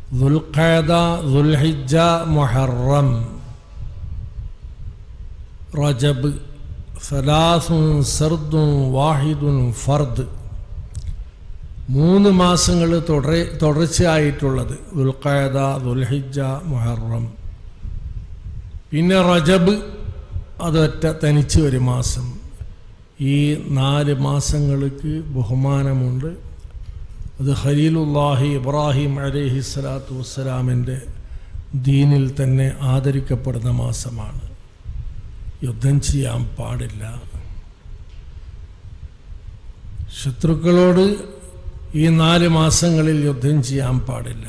ദുൽഖാദ ദുൽഹിജ മുഹറം റജബ് സലാസുൻ സർദും വാഹിദുൻ ഫർദ് മൂന്ന് മാസങ്ങൾ തുടര തുടർച്ചയായിട്ടുള്ളത് ദുൽഖാദ ദുൽഹിജ മുഹറം പിന്നെ റജബ് അതൊറ്റ തനിച്ച് ഒരു മാസം ഈ നാല് മാസങ്ങൾക്ക് ബഹുമാനമുണ്ട് അത് ഖലീലുല്ലാഹി ഇബ്രാഹിം അലൈഹി സ്വലാത്തു വസ്സലാമിൻ്റെ ദീനിൽ തന്നെ ആദരിക്കപ്പെടുന്ന മാസമാണ് യുദ്ധം ചെയ്യാൻ പാടില്ല ശത്രുക്കളോട് ഈ നാല് മാസങ്ങളിൽ യുദ്ധം ചെയ്യാൻ പാടില്ല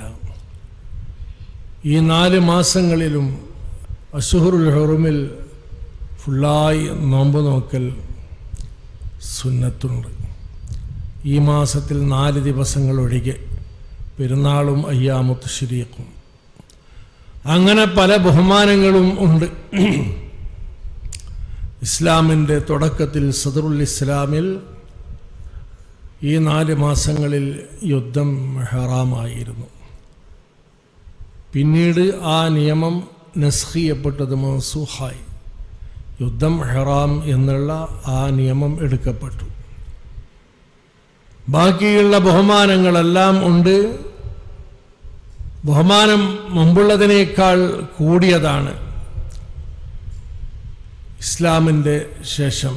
ഈ നാല് മാസങ്ങളിലും അഷുഹുറുൽ ഹുറുമിൽ ഫുള്ളായി നോമ്പ് നോക്കൽ സുന്നത്തുണ്ട് ഈ മാസത്തിൽ നാല് ദിവസങ്ങൾ ഒഴികെ പെരുന്നാളും അയ്യാമുത്ത് ശരീഖും അങ്ങനെ പല ബഹുമാനങ്ങളും ഉണ്ട് ഇസ്ലാമിൻ്റെ തുടക്കത്തിൽ സദറുൽ ഇസ്ലാമിൽ ഈ നാല് മാസങ്ങളിൽ യുദ്ധം ഹറാമായിരുന്നു പിന്നീട് ആ നിയമം നസ്ഖിയപ്പെട്ടത് മൻസൂഹായി യുദ്ധം ഹറാം എന്നുള്ള ആ നിയമം എടുക്കപ്പെട്ടു ബാക്കിയുള്ള ബഹുമാനങ്ങളെല്ലാം ഉണ്ട് ബഹുമാനം മുമ്പുള്ളതിനേക്കാൾ കൂടിയതാണ് ഇസ്ലാമിൻ്റെ ശേഷം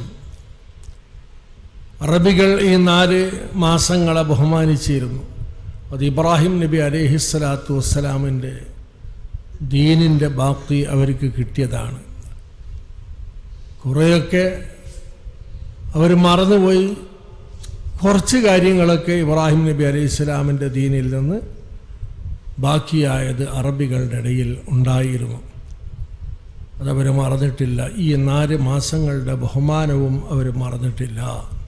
അറബികൾ ഈ നാല് മാസങ്ങളെ ബഹുമാനിച്ചിരുന്നു അത് ഇബ്രാഹിം നബി അലഹിസ്സലാത്തു വസ്സലാമിൻ്റെ ദീനിൻ്റെ ബാക്കി അവർക്ക് കിട്ടിയതാണ് കുറേയൊക്കെ അവർ മറന്നുപോയി കുറച്ച് കാര്യങ്ങളൊക്കെ ഇബ്രാഹിം നബി അലൈഹി സ്വലാമിൻ്റെ ദീനിൽ നിന്ന് ബാക്കിയായത് അറബികളുടെ ഇടയിൽ ഉണ്ടായിരുന്നു അതവർ മറന്നിട്ടില്ല ഈ നാല് മാസങ്ങളുടെ ബഹുമാനവും അവർ മറന്നിട്ടില്ല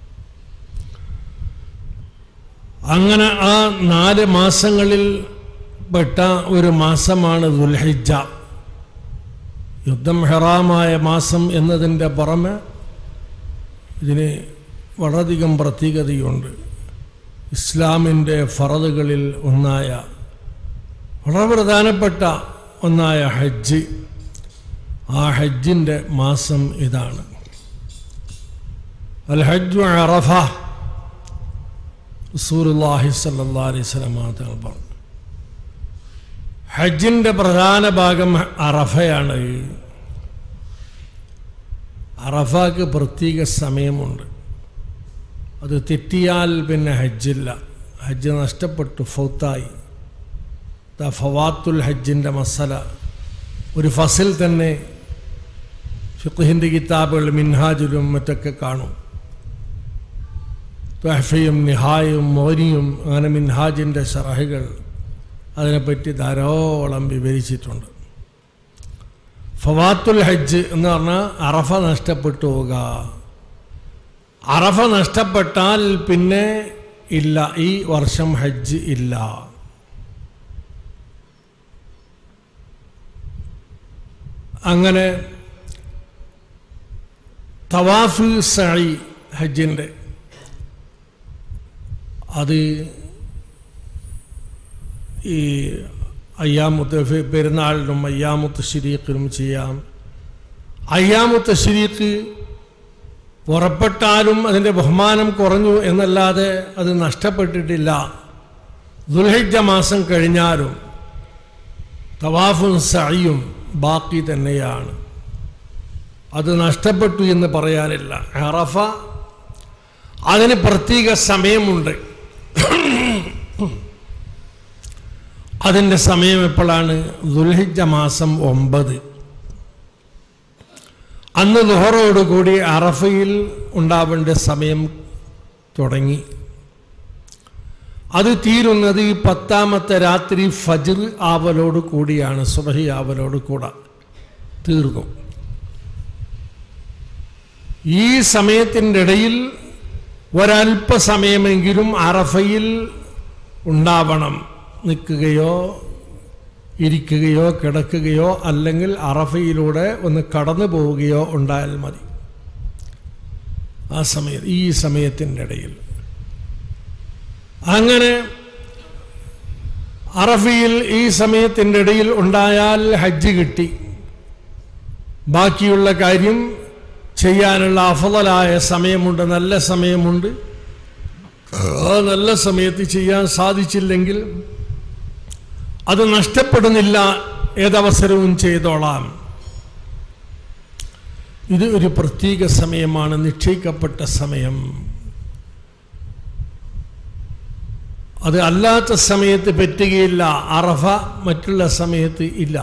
അങ്ങനെ ആ നാല് മാസങ്ങളിൽ പെട്ട ഒരു മാസമാണ് ദുൽഹിജ യുദ്ധം ഹെറാമായ മാസം എന്നതിൻ്റെ പുറമെ ഇതിന് വളരെയധികം പ്രത്യേകതയുണ്ട് ഇസ്ലാമിൻ്റെ ഫറതുകളിൽ ഒന്നായ വളരെ പ്രധാനപ്പെട്ട ഒന്നായ ഹജ്ജ് ആ ഹജ്ജിൻ്റെ മാസം ഇതാണ് അൽ ഹജ്ജു അറഫ റസൂലുള്ളാഹി സല്ലല്ലാഹു അലൈഹി വസല്ലം തങ്ങൾ പറഞ്ഞു ഹജ്ജിൻ്റെ പ്രധാന ഭാഗം അറഫയാണ് അറഫാക്ക് പ്രത്യേക സമയമുണ്ട് അത് തെറ്റിയാൽ പിന്നെ ഹജ്ജില്ല ഹജ്ജ് നഷ്ടപ്പെട്ടു ഫൗത്തായി ദ ഫവാത്തുൽ ഹജ്ജിൻ്റെ മസല ഒരു ഫസിൽ തന്നെ ഫിഖിൻ്റെ കിതാബുകൾ മിൻഹാജിലും മറ്റൊക്കെ കാണും ത്വഹഫയും നിഹായും മോനിയും അങ്ങനെ മിൻഹാജിൻ്റെ ഷറഹുകൾ അതിനെപ്പറ്റി ധാരാളം വിവരിച്ചിട്ടുണ്ട് ഫവാത്തുൽ ഹജ്ജ് എന്ന് പറഞ്ഞാൽ അറഫ നഷ്ടപ്പെട്ടു പോവുക അറഫ നഷ്ടപ്പെട്ടാൽ പിന്നെ ഇല്ല ഈ വർഷം ഹജ്ജ് ഇല്ല അങ്ങനെ തവാഫ് സായി ഹജ്ജിൻ്റെ അത് ഈ അയ്യാമുത്ത് പെരുന്നാളിനും അയ്യാമുത്ത് ശരീഖിനും ചെയ്യാം അയ്യാമുത്ത് ശരീഖ് പുറപ്പെട്ടാലും അതിൻ്റെ ബഹുമാനം കുറഞ്ഞു എന്നല്ലാതെ അത് നഷ്ടപ്പെട്ടിട്ടില്ല ദുൽഹജ്ജ മാസം കഴിഞ്ഞാലും തവാഫും സഴിയും ബാക്കി തന്നെയാണ് അത് നഷ്ടപ്പെട്ടു എന്ന് പറയാനില്ല അറഫ അതിന് പ്രത്യേക സമയമുണ്ട് അതിൻ്റെ സമയം എപ്പോഴാണ് ദുൽഹിജ മാസം ഒമ്പത് അന്ന് ലുഹറോടുകൂടി അറഫയിൽ ഉണ്ടാവേണ്ട സമയം തുടങ്ങി അത് തീരുന്നത് ഈ പത്താമത്തെ രാത്രി ഫജിർ ആവലോട് കൂടിയാണ് സുബഹി ആവലോട് കൂടെ തീർന്നു ഈ സമയത്തിൻ്റെ ഇടയിൽ ഒരല്പസമയമെങ്കിലും അറഫയിൽ ഉണ്ടാവണം നിൽക്കുകയോ ഇരിക്കുകയോ കിടക്കുകയോ അല്ലെങ്കിൽ അറഫയിലൂടെ ഒന്ന് കടന്നു പോവുകയോ ഉണ്ടായാൽ മതി ആ സമയത്ത് ഈ സമയത്തിൻ്റെ ഇടയിൽ അങ്ങനെ അറഫയിൽ ഈ സമയത്തിൻ്റെ ഇടയിൽ ഉണ്ടായാൽ ഹജ്ജ് കിട്ടി ബാക്കിയുള്ള കാര്യം ചെയ്യാനുള്ള അഫലായ സമയമുണ്ട് നല്ല സമയമുണ്ട് ആ നല്ല സമയത്ത് ചെയ്യാൻ സാധിച്ചില്ലെങ്കിൽ അത് നഷ്ടപ്പെടുന്നില്ല ഏതവസരവും ചെയ്തോളാം ഇത് ഒരു പ്രത്യേക സമയമാണ് നിശ്ചയിക്കപ്പെട്ട സമയം അത് അല്ലാത്ത സമയത്ത് പറ്റുകയില്ല അറഫ മറ്റുള്ള സമയത്ത് ഇല്ല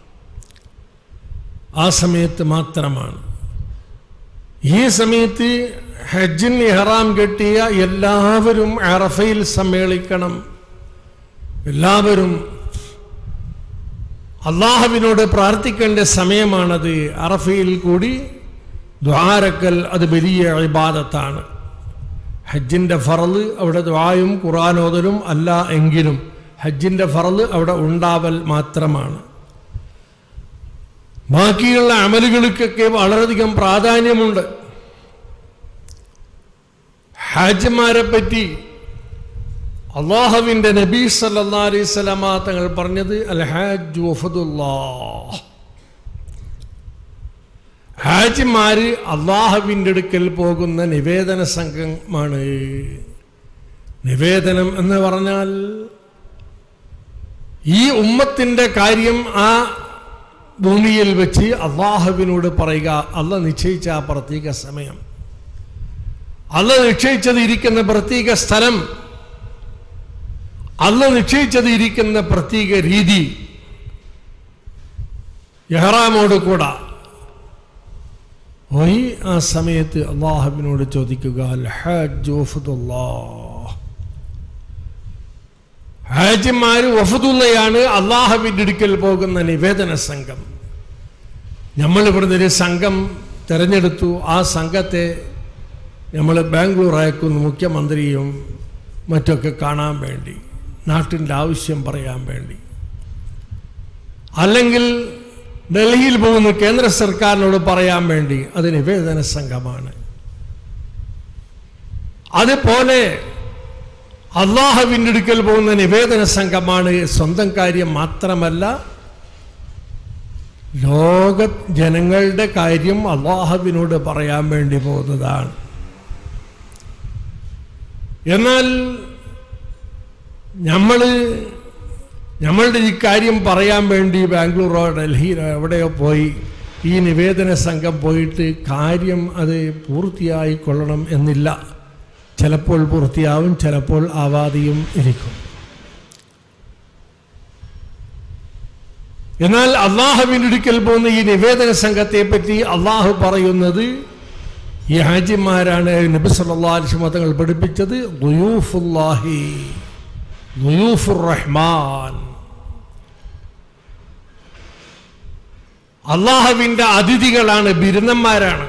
ആ സമയത്ത് മാത്രമാണ് ഈ സമയത്ത് ഹജ്ജിൻ ഇഹ്റാം കെട്ടിയ എല്ലാവരും അറഫയിൽ സമ്മേളിക്കണം എല്ലാവരും അള്ളാഹുവിനോട് പ്രാർത്ഥിക്കേണ്ട സമയമാണത് അറഫയിൽ കൂടി ദ്വാരക്കൽ അത് വലിയ ഇബാദത്താണ് ഹജ്ജിൻ്റെ ഫറല് അവിടെ ദ്വായും ഖുറാനോദലും അല്ല എങ്കിലും ഹജ്ജിൻ്റെ ഫറല് അവിടെ ഉണ്ടാവൽ മാത്രമാണ് ബാക്കിയുള്ള അമലുകൾക്കൊക്കെ വളരെയധികം പ്രാധാന്യമുണ്ട് ഹാജിമാരെ പറ്റി അള്ളാഹുവിൻ്റെ നബി സല്ലാ അലൈഹി സ്വലാമ തങ്ങൾ പറഞ്ഞത് അൽ ഹാജ് വഫദുല്ലാഹ് ഹാജിമാര് അള്ളാഹുവിൻ്റെ അടുക്കൽ പോകുന്ന നിവേദന സംഘമാണ് നിവേദനം എന്ന് പറഞ്ഞാൽ ഈ ഉമ്മത്തിൻ്റെ കാര്യം ആ ഭൂമിയിൽ വെച്ച് അള്ളാഹുവിനോട് പറയുക അല്ല നിശ്ചയിച്ച ആ പ്രത്യേക സമയം അല്ല നിശ്ചയിച്ചത് ഇരിക്കുന്ന പ്രത്യേക സ്ഥലം അല്ല നിശ്ചയിച്ചത് ഇരിക്കുന്ന പ്രത്യേക രീതി എഹ്റാമോട് കൂടെ പോയി ആ സമയത്ത് അള്ളാഹുവിനോട് ചോദിക്കുക അൽ ഹജ്ജ് വഫദുല്ലാഹ് ഹാജിമാര് വഫദുള്ളയാണ് അള്ളാഹുവിൻ്റെ അടുക്കൽ പോകുന്ന നിവേദന സംഘം നമ്മൾ ഇവിടുന്ന് ഒരു സംഘം തിരഞ്ഞെടുത്തു ആ സംഘത്തെ നമ്മൾ ബാംഗ്ലൂർ അയക്കുന്നു മുഖ്യമന്ത്രിയും മറ്റൊക്കെ കാണാൻ വേണ്ടി നാട്ടിൻ്റെ ആവശ്യം പറയാൻ വേണ്ടി അല്ലെങ്കിൽ ഡൽഹിയിൽ പോകുന്ന കേന്ദ്ര സർക്കാരിനോട് പറയാൻ വേണ്ടി അത് നിവേദന സംഘമാണ് അതുപോലെ അള്ളാഹുവിൻ്റെ അടുക്കൽ പോകുന്ന നിവേദന സംഘമാണ് സ്വന്തം കാര്യം മാത്രമല്ല ലോക ജനങ്ങളുടെ കാര്യം അള്ളാഹുവിനോട് പറയാൻ വേണ്ടി പോകുന്നതാണ് എന്നാൽ നമ്മൾ നമ്മളുടെ ഈ കാര്യം പറയാൻ വേണ്ടി ബാംഗ്ലൂരോ ഡൽഹിയിലോ എവിടെയോ പോയി ഈ നിവേദന സംഘം പോയിട്ട് കാര്യം അത് പൂർത്തിയായി കൊള്ളണം എന്നില്ല ചിലപ്പോൾ പൂർത്തിയാവും ചിലപ്പോൾ ആവാതെയും ഇരിക്കും എന്നാൽ അള്ളാഹുവിൻ്റെ അടുക്കൽ പോകുന്ന ഈ നിവേദന സംഘത്തെ പറ്റി അള്ളാഹു പറയുന്നത് ഈ ഹാജിമാരാണ് നബി സല്ലാ അലിസ്മ തങ്ങൾ പഠിപ്പിച്ചത് ദുയൂഫുല്ലാഹി ദുയൂഫുർ റഹ്മാൻ അള്ളാഹുവിൻ്റെ അതിഥികളാണ് ബിരുദന്മാരാണ്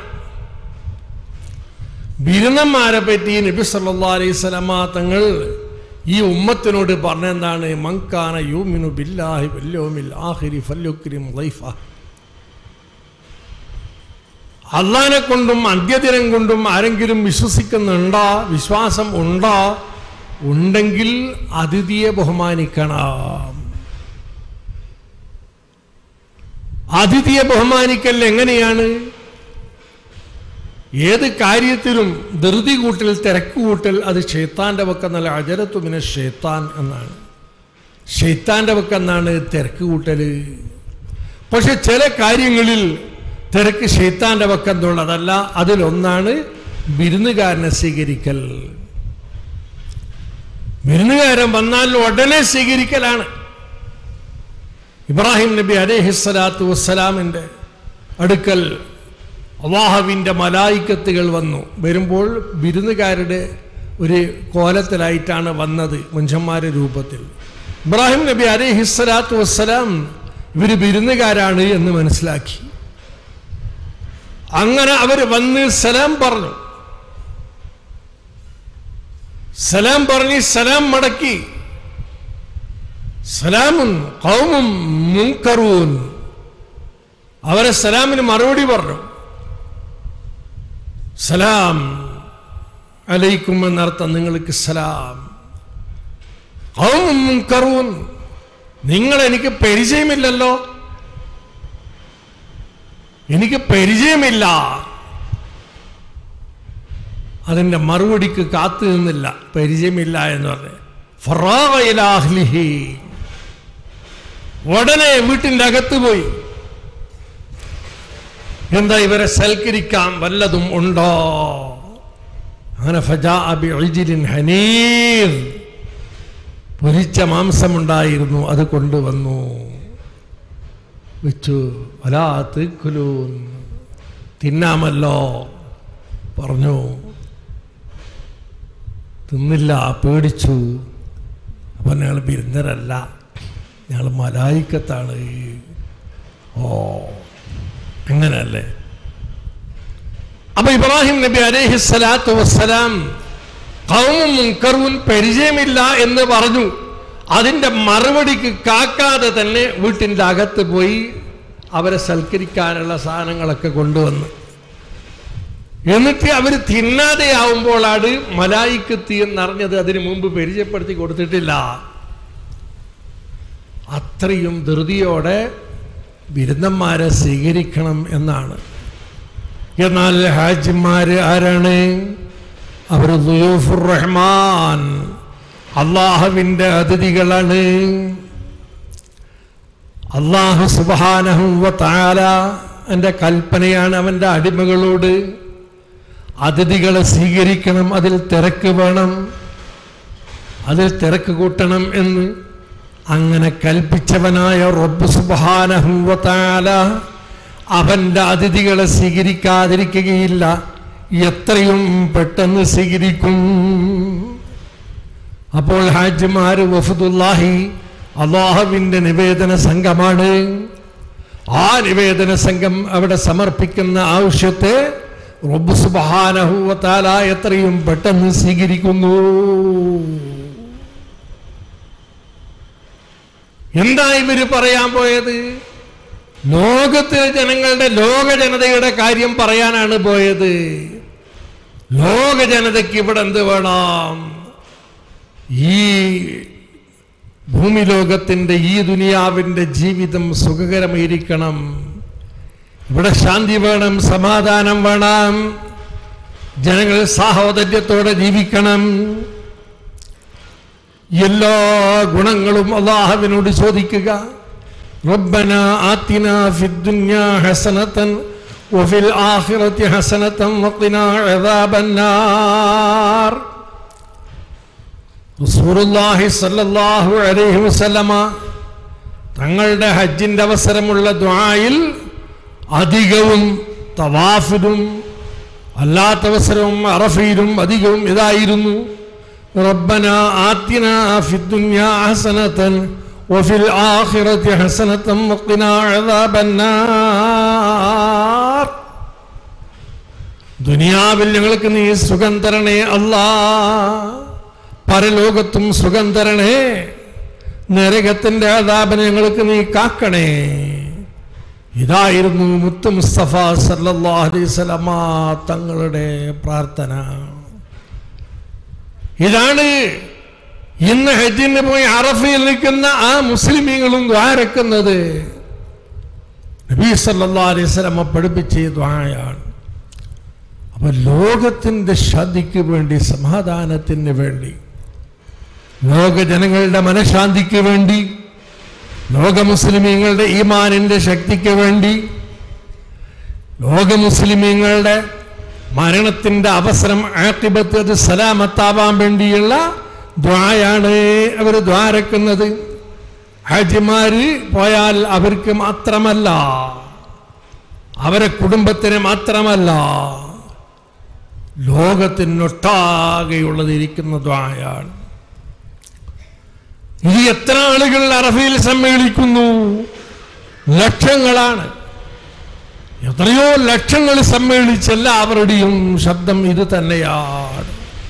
ബിരുദന്മാരെ പറ്റി നബി സല്ലാ അലൈഹി സ്വലമ തങ്ങൾ ഈ ഉമ്മത്തിനോട് പറഞ്ഞെന്താണ് മങ്കാന യൂമിനു ബില്ലാഹി വല്യോമിൽ ആഹിരി ഫല്യുക്രിം ലൈഫ അള്ളാനെ കൊണ്ടും അന്ത്യദിനം കൊണ്ടും ആരെങ്കിലും വിശ്വസിക്കുന്നുണ്ടോ വിശ്വാസം ഉണ്ടോ ഉണ്ടെങ്കിൽ അതിഥിയെ ബഹുമാനിക്കണം അതിഥിയെ ബഹുമാനിക്കൽ എങ്ങനെയാണ് ഏത് കാര്യത്തിലും ധൃതി കൂട്ടൽ തിരക്ക് കൂട്ടൽ അത് ഷെയ്ത്താൻ്റെ പക്കെന്നല്ല അജരത്തുമിനെ ഷെയ്ത്താൻ എന്നാണ് ഷെയ്ത്താൻ്റെ പക്കെന്നാണ് തിരക്ക് കൂട്ടൽ പക്ഷെ ചില കാര്യങ്ങളിൽ തിരക്ക് ഷെയ്ത്താൻ്റെ പക്കെന്നുള്ളതല്ല അതിലൊന്നാണ് വിരുന്നുകാരനെ സ്വീകരിക്കൽ വിരുന്നുകാരൻ വന്നാൽ ഉടനെ സ്വീകരിക്കലാണ് ഇബ്രാഹിം നബി അലേഹിസ്സലാത്തു വസ്സലാമിൻ്റെ അടുക്കൽ അള്ളാഹുവിൻ്റെ മലായിക്കത്തുകൾ വന്നു വരുമ്പോൾ വിരുന്നുകാരുടെ ഒരു കോലത്തിലായിട്ടാണ് വന്നത് മനുഷ്യന്മാരുടെ രൂപത്തിൽ ഇബ്രാഹിം നബി അലേഹിസ്സലാത്തു വസ്സലാം ഇവർ വിരുന്നുകാരാണ് എന്ന് മനസ്സിലാക്കി അങ്ങനെ അവർ വന്ന് സലാം പറഞ്ഞു സലാം പറഞ്ഞ് സലാം മടക്കി സലാമുൻ കൗമും മുൻകറൂൻ അവരെ സലാമിന് മറുപടി പറഞ്ഞു സലാം അലൈക്കും എന്നർത്ഥം നിങ്ങൾക്ക് സലാം കൗമും മുൻകറൂൻ നിങ്ങൾ എനിക്ക് പരിചയമില്ലല്ലോ എനിക്ക് പരിചയമില്ല അതിൻ്റെ മറുപടിക്ക് കാത്തു നിന്നില്ല പരിചയമില്ല എന്ന് പറഞ്ഞു ഫറാഗ ഇലാ അഹ്ലിഹി. ഉടനെ വീട്ടിൻ്റെ അകത്ത് പോയി എന്താ ഇവരെ സൽക്കരിക്കാൻ വല്ലതും ഉണ്ടോ അങ്ങനെ ഫജാ അബി ഒഴിജിലിൻ ഹനീർ പൊരിച്ച മാംസമുണ്ടായിരുന്നു അത് കൊണ്ടുവന്നു വെച്ചു വലാത്ത് കുലൂൻ തിന്നാമല്ലോ പറഞ്ഞു തിന്നില്ല പേടിച്ചു അപ്പം ഞങ്ങൾ ബിരുന്നരല്ല ഞങ്ങൾ മലായിക്കത്താണ് ഓ അങ്ങനെയല്ലേ അപ്പൊ ഇബ്രാഹിം നബി അലൈഹി സ്വലാത്തു വസ്സലാം കൗമും മുൻകറും പരിചയമില്ല എന്ന് പറഞ്ഞു അതിന്റെ മറുപടിക്ക് കാക്കാതെ തന്നെ വീട്ടിൻ്റെ അകത്ത് പോയി അവരെ സൽക്കരിക്കാനുള്ള സാധനങ്ങളൊക്കെ കൊണ്ടുവന്നു എന്നിട്ട് അവർ തിന്നാതെയാവുമ്പോഴാണ് മലായിക്കത്തി എന്നറിഞ്ഞത് അതിനു മുമ്പ് പരിചയപ്പെടുത്തി കൊടുത്തിട്ടില്ല അത്രയും ധൃതിയോടെ ബിരുദന്മാരെ സ്വീകരിക്കണം എന്നാണ് എന്നാൽ ഹാജിമാര് ആരാണ് അവർ ദുയൂഫുർ റഹ്മാൻ അള്ളാഹുവിൻ്റെ അതിഥികളാണ് അള്ളാഹു സുബാനഹുവ താല എൻ്റെ കൽപ്പനയാണ് അവൻ്റെ അടിമകളോട് അതിഥികളെ സ്വീകരിക്കണം അതിൽ തിരക്ക് വേണം അതിൽ തിരക്ക് കൂട്ടണം എന്ന് അങ്ങനെ കൽപ്പിച്ചവനായ റബ്ബ് സുബാനഹുവ താല അവൻ്റെ അതിഥികളെ സ്വീകരിക്കാതിരിക്കുകയില്ല എത്രയും പെട്ടെന്ന് സ്വീകരിക്കും അപ്പോൾ ഹാജിമാര് വഫദുല്ലാഹി അള്ളാഹുവിൻ്റെ നിവേദന സംഘമാണ് ആ നിവേദന സംഘം അവിടെ സമർപ്പിക്കുന്ന ആവശ്യത്തെ റബ്ബ് സുബാനഹുവത്താല എത്രയും പെട്ടെന്ന് സ്വീകരിക്കുന്നു എന്താ ഇവര് പറയാൻ പോയത് ലോകത്തിലെ ജനങ്ങളുടെ ലോക ജനതയുടെ കാര്യം പറയാനാണ് പോയത് ലോക ജനതയ്ക്ക് ഇവിടെ എന്ത് വേണം ഈ ഭൂമി ലോകത്തിൻ്റെ ഈ ദുനിയാവിൻ്റെ ജീവിതം സുഖകരമായിരിക്കണം ഇവിടെ ശാന്തി വേണം സമാധാനം വേണം ജനങ്ങൾ സാഹോദര്യത്തോടെ ജീവിക്കണം എല്ലാ ഗുണങ്ങളും അള്ളാഹുവിനോട് ചോദിക്കുക റബ്ബന ആത്തിന ഫിദ്ദുന്യാ ഹസനത്തൻ وفي الآخرة حسنة وقنا عذاب النار റസൂറുല്ലാഹി സല്ലല്ലാഹു അലൈഹി വസല്ലമ തങ്ങളുടെ ഹജ്ജിന്റെ അവസരമുള്ള ദ്വായിൽ അധികവും തവാഫിലും അല്ലാത്ത അവസരവും അറഫയിലും അധികവും ഇതായിരുന്നു റബ്ബന ആത്തിന ഫിദ്ദുന്യാ ഹസനതൻ വഫിൽ ആഖിറതി ഹസനതൻ വഖിനാ അദാബന്നാർ ദുനിയാവിൽ ഞങ്ങൾക്ക് നീ സുഖം തരണേ അല്ലാ പരലോകത്തും സുഖം തരണേ നരകത്തിന്റെ ആദാബനെ ഞങ്ങൾക്ക് നീ കാക്കണേ ഇതായിരുന്നു മുത്തു മുസ്തഫ സല്ലല്ലാഹു അലൈഹി വസല്ലമ തങ്ങളുടെ പ്രാർത്ഥന ഇതാണ് ഇന്ന് ഹജ്ജിന് പോയി അറഫയിൽ നിൽക്കുന്ന ആ മുസ്ലിമീങ്ങളും ദ്വാരക്കുന്നത് നബി സല്ലല്ലാഹു അലൈഹി വസല്ലമ പഠിപ്പിച്ച ഈ ദ്വായാണ് അപ്പൊ ലോകത്തിന്റെ ശാന്തിക്ക് വേണ്ടി സമാധാനത്തിന് വേണ്ടി ലോക ജനങ്ങളുടെ മനഃശാന്തിക്ക് വേണ്ടി ലോക മുസ്ലിമീങ്ങളുടെ ഈമാനിന്റെ ശക്തിക്ക് വേണ്ടി ലോക മുസ്ലിമീങ്ങളുടെ മരണത്തിന്റെ അവസരം ആക്കിബത്ത് അത് സലാമത്താവാൻ വേണ്ടിയുള്ള ദ്വായാണ് അവർ ദ്വാരക്കുന്നത് ഹാജിമാര് പോയാൽ അവർക്ക് മാത്രമല്ല അവരെ കുടുംബത്തിന് മാത്രമല്ല ലോകത്തിനൊട്ടാകെയുള്ളത് ഇരിക്കുന്ന ദ്വായാണ് ഇത് എത്ര ആളുകൾ അറഫയിൽ സമ്മേളിക്കുന്നു ലക്ഷങ്ങളാണ് എത്രയോ ലക്ഷങ്ങൾ സമ്മേളിച്ച എല്ലാവരുടെയും ശബ്ദം ഇത് തന്നെയാണ്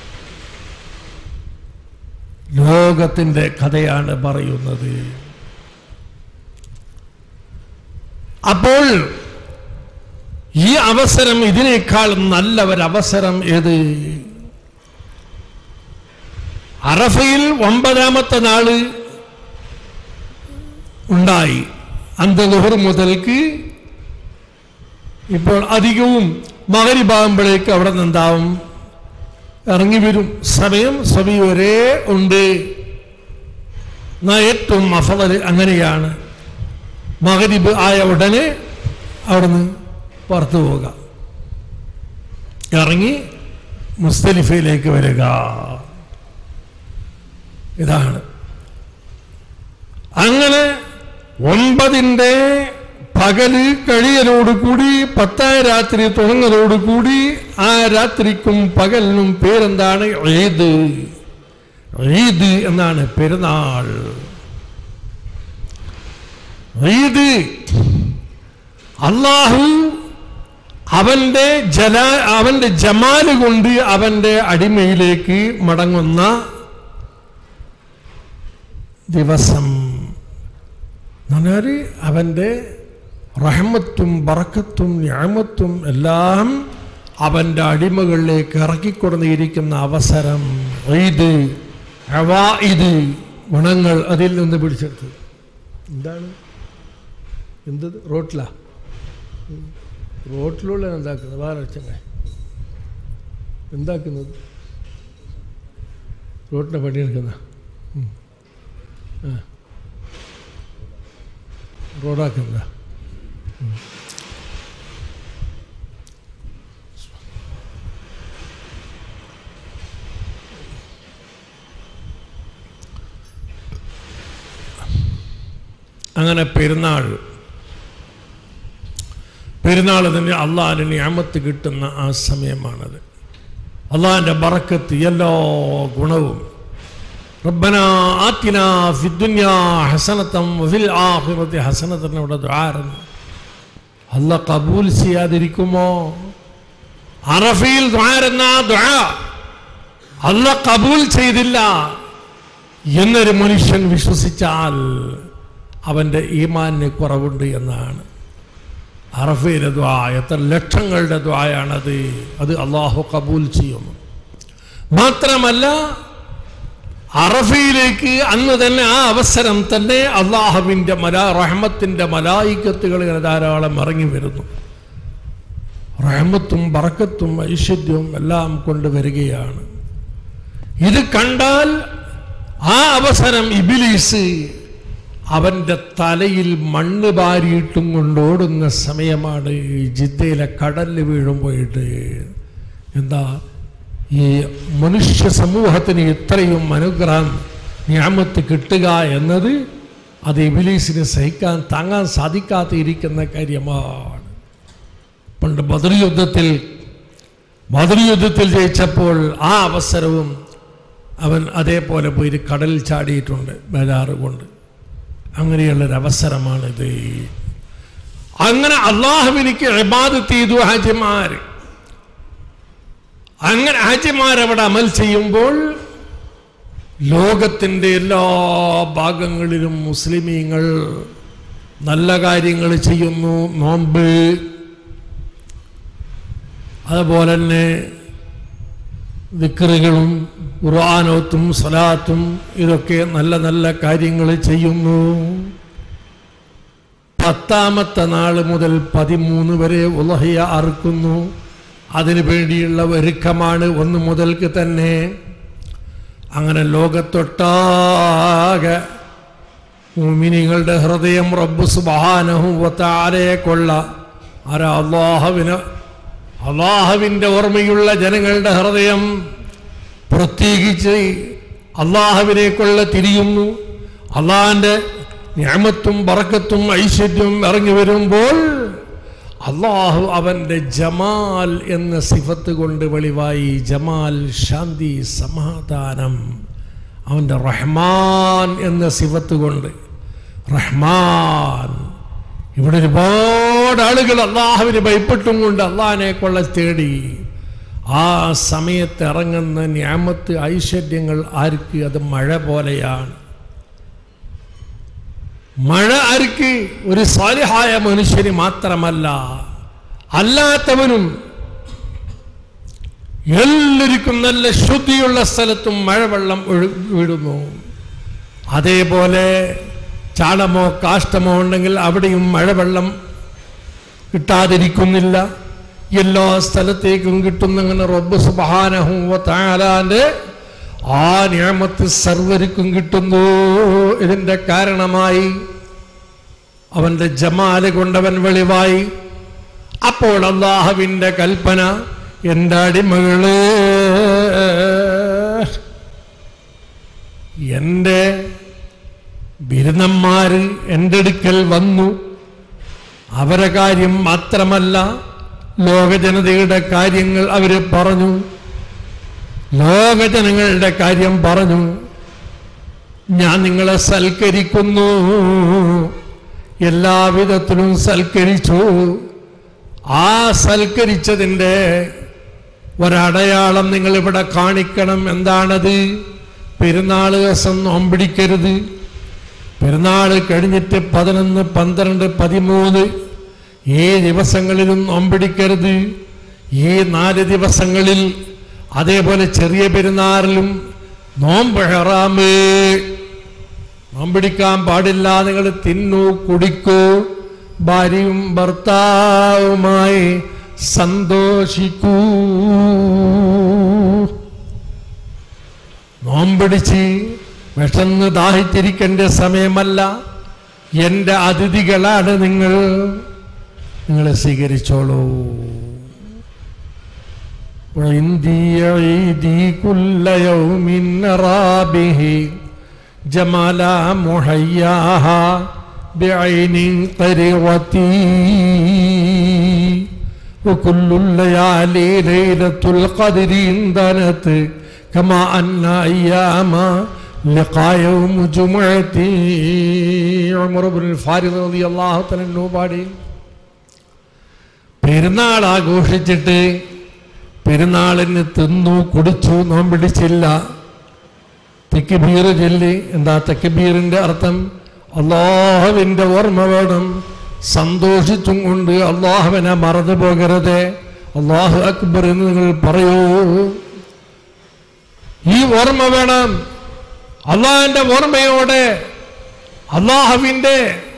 ലോകത്തിന്റെ കഥയാണ് പറയുന്നത് അപ്പോൾ ഈ അവസരം ഇതിനേക്കാൾ നല്ല ഒരവസരം ഏത് അറഫയിൽ ഒമ്പതാമത്തെ നാള് ഉണ്ടായി അന്തലുഹർ മുതൽക്ക് ഇപ്പോൾ അധികവും മകരിഭാകുമ്പോഴേക്ക് അവിടെ നിന്നുണ്ടാവും ഇറങ്ങി വരും സമയം സഭി ഒരേ ഉണ്ട് എന്നാ ഏറ്റവും അഫദൽ അങ്ങനെയാണ് മകരിബ് ആയ ഉടനെ അവിടുന്ന് പുറത്തു പോവുക ഇറങ്ങി മുസ്തലിഫയിലേക്ക് വരിക ഇതാണ് അങ്ങനെ ഒമ്പതിൻ്റെ പകല് കഴിയലോടുകൂടി പത്താം രാത്രി തുടങ്ങലോടുകൂടി ആ രാത്രിക്കും പകലിനും പേരെന്താണ് ഈദ് ഈദ് എന്നാണ് പെരുന്നാൾ ഈദ് അള്ളാഹു അവന്റെ ജല അവന്റെ ജമാല് കൊണ്ട് അവന്റെ അടിമയിലേക്ക് മടങ്ങുന്ന ദിവസം എന്നാൽ അവൻ്റെ റഹമത്തും ബറക്കത്തും ഞാമത്തും എല്ലാം അവൻ്റെ അടിമകളിലേക്ക് ഇറക്കിക്കൊടുന്നിരിക്കുന്ന അവസരം ഇത് അവ ഇത് ഗുണങ്ങൾ അതിൽ നിന്ന് പിടിച്ചെടുത്ത് എന്താണ് എന്തത് റോട്ടിലാ റോട്ടിലുള്ള എന്താക്കുന്നത് വേറെ ചങ്ങ എന്താക്കുന്നത് റോട്ടിനെ പണിയെടുക്കുന്ന ആ റോഡാക്കുന്ന അങ്ങനെ പെരുന്നാൾ പെരുന്നാൾ തന്നെ അള്ളാഹിന് ഞാമത്ത് കിട്ടുന്ന ആ സമയമാണത് അള്ളാഹിൻ്റെ ബറക്കത്ത് എല്ലാ ഗുണവും ربنا آتنا في الدنيا حسنة وفي الآخرة حسنة ഇവിടെ ദ്വാരുന്നു അല്ല കബൂൽ ചെയ്യാതിരിക്കുമോ അറഫയിൽ ദ്വാരുന്ന ദ്വാ അല്ല കബൂൽ ചെയ്തില്ല എന്നൊരു മനുഷ്യൻ വിശ്വസിച്ചാൽ അവൻ്റെ ഈമാനിന് കുറവുണ്ട് എന്നാണ് അറഫയിലെ ദ്വാ എത്ര ലക്ഷങ്ങളുടെ ദ്വായാണത് അത് അള്ളാഹു കബൂൽ ചെയ്യുന്നു മാത്രമല്ല അറഫയിലേക്ക് അന്ന് തന്നെ ആ അവസരം തന്നെ അള്ളാഹുവിൻ്റെ മലാ റഹ്മത്തിൻ്റെ മലായിക്കത്തുകൾ ഇങ്ങനെ ധാരാളം ഇറങ്ങി വരുന്നു റഹ്മത്തും ബറക്കത്തും ഐശ്വര്യവും എല്ലാം കൊണ്ടുവരികയാണ് ഇത് കണ്ടാൽ ആ അവസരം ഇബിലീസ് അവൻ്റെ തലയിൽ മണ്ണ് വാരിയിട്ടും കൊണ്ടോടുന്ന സമയമാണ് ഈ ജിദ്ദയിലെ കടലിൽ വീഴും പോയിട്ട് എന്താ ഈ മനുഷ്യ സമൂഹത്തിന് ഇത്രയും അനുഗ്രഹം ഞാമത്ത് കിട്ടുക എന്നത് അത് ഇബിലീസിന് സഹിക്കാൻ താങ്ങാൻ സാധിക്കാതെ ഇരിക്കുന്ന കാര്യമാണ് പണ്ട് ബദർ യുദ്ധത്തിൽ ബദർ യുദ്ധത്തിൽ ജയിച്ചപ്പോൾ ആ അവസരവും അവൻ അതേപോലെ പോയി കടലിൽ ചാടിയിട്ടുണ്ട് ബേജാറ് കൊണ്ട് അങ്ങനെയുള്ളൊരവസരമാണിത് അങ്ങനെ അള്ളാഹുവിനിക്ക് ഇബാദത്ത് ചെയ്തു ഹാജിമാർ അങ്ങനെ ഹാജിമാരവിടെ അമൽ ചെയ്യുമ്പോൾ ലോകത്തിൻ്റെ എല്ലാ ഭാഗങ്ങളിലും മുസ്ലിമീങ്ങൾ നല്ല കാര്യങ്ങൾ ചെയ്യുന്നു നോമ്പ് അതുപോലെ തന്നെ വിക്രുകളും ഖുർആാനോത്തും സ്വലാത്തും ഇതൊക്കെ നല്ല നല്ല കാര്യങ്ങൾ ചെയ്യുന്നു പത്താമത്തെ നാൾ മുതൽ പതിമൂന്ന് വരെ ഉലഹയ അറുക്കുന്നു അതിനു വേണ്ടിയുള്ള ഒരുക്കമാണ് ഒന്ന് മുതൽക്ക് തന്നെ അങ്ങനെ ലോകത്തൊട്ടാകെ മുമിനികളുടെ ഹൃദയം റബ്ബു സുബാനഹും വത്താലയെ കൊള്ള ആരാ അള്ളാഹുവിന് അള്ളാഹുവിൻ്റെ ഓർമ്മയുള്ള ജനങ്ങളുടെ ഹൃദയം പ്രത്യേകിച്ച് അള്ളാഹുവിനേക്കുള്ള തിരിയുന്നു അള്ളാഹിൻ്റെ ഞാമത്തും ബറക്കത്തും ഐശ്വര്യവും ഇറങ്ങി വരുമ്പോൾ അള്ളാഹു അവൻ്റെ ജമാൽ എന്ന സിഫത്ത് കൊണ്ട് വെളിവായി ജമാൽ ശാന്തി സമാധാനം അവൻ്റെ റഹ്മാൻ എന്ന സിഫത്ത് കൊണ്ട് റഹ്മാൻ ഇവിടെ ഒരുപാട് ആളുകൾ അള്ളാഹുവിന് ഭയപ്പെട്ടും കൊണ്ട് അള്ളാഹിനെ കൊള്ള തേടി ആ സമയത്ത് ഇറങ്ങുന്ന ഞാമത്ത് ഐശ്വര്യങ്ങൾ ആർക്ക് അത് മഴ പോലെയാണ് മഴ ആർക്ക് ഒരു സാലിഹായ മനുഷ്യന് മാത്രമല്ല അല്ലാത്തവനും എല്ലാവർക്കും നല്ല ശുദ്ധിയുള്ള സ്ഥലത്തും മഴവെള്ളം ഒഴു വീഴുന്നു അതേപോലെ ചാണമോ കാഷ്ടമോ ഉണ്ടെങ്കിൽ അവിടെയും മഴവെള്ളം കിട്ടാതിരിക്കുന്നില്ല എല്ലാ സ്ഥലത്തേക്കും കിട്ടുന്നങ്ങനെ റബ്ബ് സുബാനഹുവ താലാന്റെ ആ നിയമത്ത് സർവരിക്കും കിട്ടുന്നു ഇതിന്റെ കാരണമായി അവന്റെ ജമാല് കൊണ്ടവൻ വെളിവായി അപ്പോൾ അള്ളാഹുവിന്റെ കൽപ്പന എൻ്റെ അടിമകള് എൻ്റെ ബിരുദന്മാര് എൻ്റെ അടുക്കൽ വന്നു അവരെ കാര്യം മാത്രമല്ല ലോകജനതയുടെ കാര്യങ്ങൾ അവർ പറഞ്ഞു ലോകജനങ്ങളുടെ കാര്യം പറഞ്ഞു ഞാൻ നിങ്ങളെ സൽക്കരിക്കുന്നു എല്ലാവിധത്തിലും സൽക്കരിച്ചു ആ സൽക്കരിച്ചതിൻ്റെ ഒരടയാളം നിങ്ങളിവിടെ കാണിക്കണം എന്താണത് പെരുന്നാൾ ദിവസം നോമ്പിടിക്കരുത് പെരുന്നാൾ കഴിഞ്ഞിട്ട് പതിനൊന്ന് പന്ത്രണ്ട് പതിമൂന്ന് ഈ ദിവസങ്ങളിലും നോമ്പിടിക്കരുത് ഈ നാല് ദിവസങ്ങളിൽ അതേപോലെ ചെറിയ പെരുന്നാളിലും നോമ്പ് ഹറാമ് നോമ്പിടിക്കാൻ പാടില്ല നിങ്ങൾ തിന്നു കുടിക്കൂ ഭാര്യയും ഭർത്താവുമായി സന്തോഷിക്കൂ നോമ്പിടിച്ച് വിഷന്ന് ദാഹിച്ചിരിക്കേണ്ട സമയമല്ല എൻ്റെ അതിഥികളാണ് നിങ്ങൾ നിങ്ങളെ സ്വീകരിച്ചോളൂ وعندي عيدي كل يوم نرى به جمال محياها بعين قريرتي وكل الليالي ليلة القدر اندنت كما أن أيام لقاء يوم جمعتي عمر بن الفارض رضي الله تعالى عنه പാടി പെരുന്നാൾ ആഘോഷിച്ചിട്ട് പെരുന്നാളിന് തിന്നു കുടിച്ചു നോമ്പിടിച്ചില്ല തെക്കുബീർ ചൊല്ലി എന്താ തെക്കുബീറിന്റെ അർത്ഥം അള്ളാഹുവിൻ്റെ ഓർമ്മ വേണം സന്തോഷിച്ചും കൊണ്ട് അള്ളാഹുവിനെ മറന്നു പോകരുത് അള്ളാഹു അക്ബർ എന്ന് നിങ്ങൾ പറയൂ ഈ ഓർമ്മ വേണം അള്ളാഹിന്റെ ഓർമ്മയോടെ അള്ളാഹുവിൻ്റെ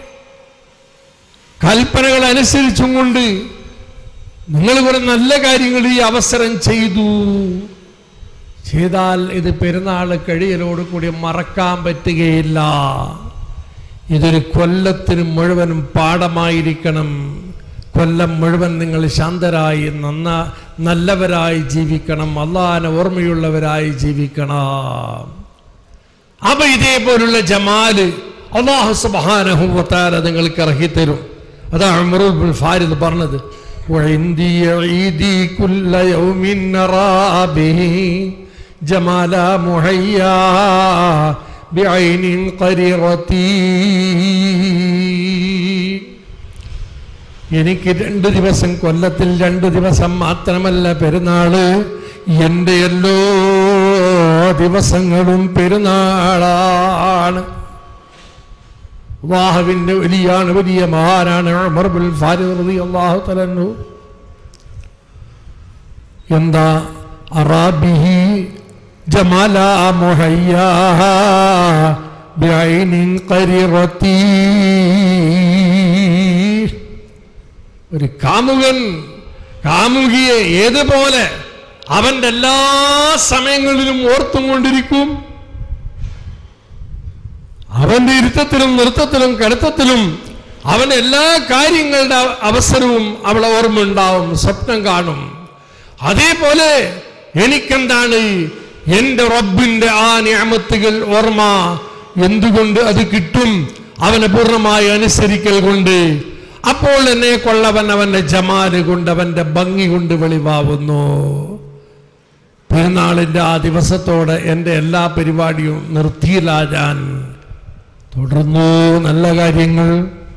കൽപ്പനകൾ അനുസരിച്ചും കൊണ്ട് നിങ്ങൾ കുറെ നല്ല കാര്യങ്ങൾ ഈ അവസരം ചെയ്തു ചെയ്താൽ ഇത് പെരുന്നാൾ കഴിയലോട് കൂടി മറക്കാൻ പറ്റുകയില്ല ഇതൊരു കൊല്ലത്തിന് മുഴുവനും പാഠമായിരിക്കണം കൊല്ലം മുഴുവൻ നിങ്ങൾ ശാന്തരായി നന്ന നല്ലവരായി ജീവിക്കണം അള്ളാഹാനെ ഓർമ്മയുള്ളവരായി ജീവിക്കണം അപ്പൊ ഇതേപോലുള്ള ജമാല് അള്ളാഹു സുബാനഹുവത്താല നിങ്ങൾക്ക് ഇറക്കിത്തരും അതാണ് അമറുൽ ഫാരിദ് പറഞ്ഞത് وعندي عيدي كل يوم نرى به جمال محيا بعين قريرتي എനിക്ക് രണ്ട് ദിവസം കൊല്ലത്തിൽ രണ്ട് ദിവസം മാത്രമല്ല പെരുന്നാള് എൻ്റെ എല്ലാ ദിവസങ്ങളും പെരുന്നാളാണ് അള്ളാഹുവിൻ്റെ വലിയാണ് വലിയ മഹാനാണ് ഉമർ ബിൻ ഫാരിദ് റളിയല്ലാഹു തആല അൻഹു എന്താ അറാബിഹി ജമാല മുഹയ്യാ ബിഐനിൻ ഖരിറത്തി ഒരു കാമുകൻ കാമുകിയെ ഏതുപോലെ അവന്റെ എല്ലാ സമയങ്ങളിലും ഓർത്തും കൊണ്ടിരിക്കും അവന്റെ ഇരുത്തത്തിലും നൃത്തത്തിലും കടുത്തത്തിലും അവന്റെ എല്ലാ കാര്യങ്ങളുടെ അവ- അവസരവും അവളെ ഓർമ്മ ഉണ്ടാവും സ്വപ്നം കാണും അതേപോലെ എനിക്കെന്താണ് എന്റെ റബ്ബിന്റെ ആ ഞാമത്തുകൾ ഓർമ്മ എന്തുകൊണ്ട് അത് കിട്ടും അവനെ പൂർണ്ണമായി അനുസരിക്കൽ കൊണ്ട് അപ്പോൾ എന്നെ കൊള്ളവൻ അവന്റെ ജമാല് കൊണ്ട് അവന്റെ ഭംഗി കൊണ്ട് വെളിവാവുന്നു പെരുന്നാളിന്റെ ആ ദിവസത്തോടെ എൻ്റെ എല്ലാ പരിപാടിയും നിർത്തിയില്ല ഞാൻ തുടർന്നു നല്ല കാര്യങ്ങൾ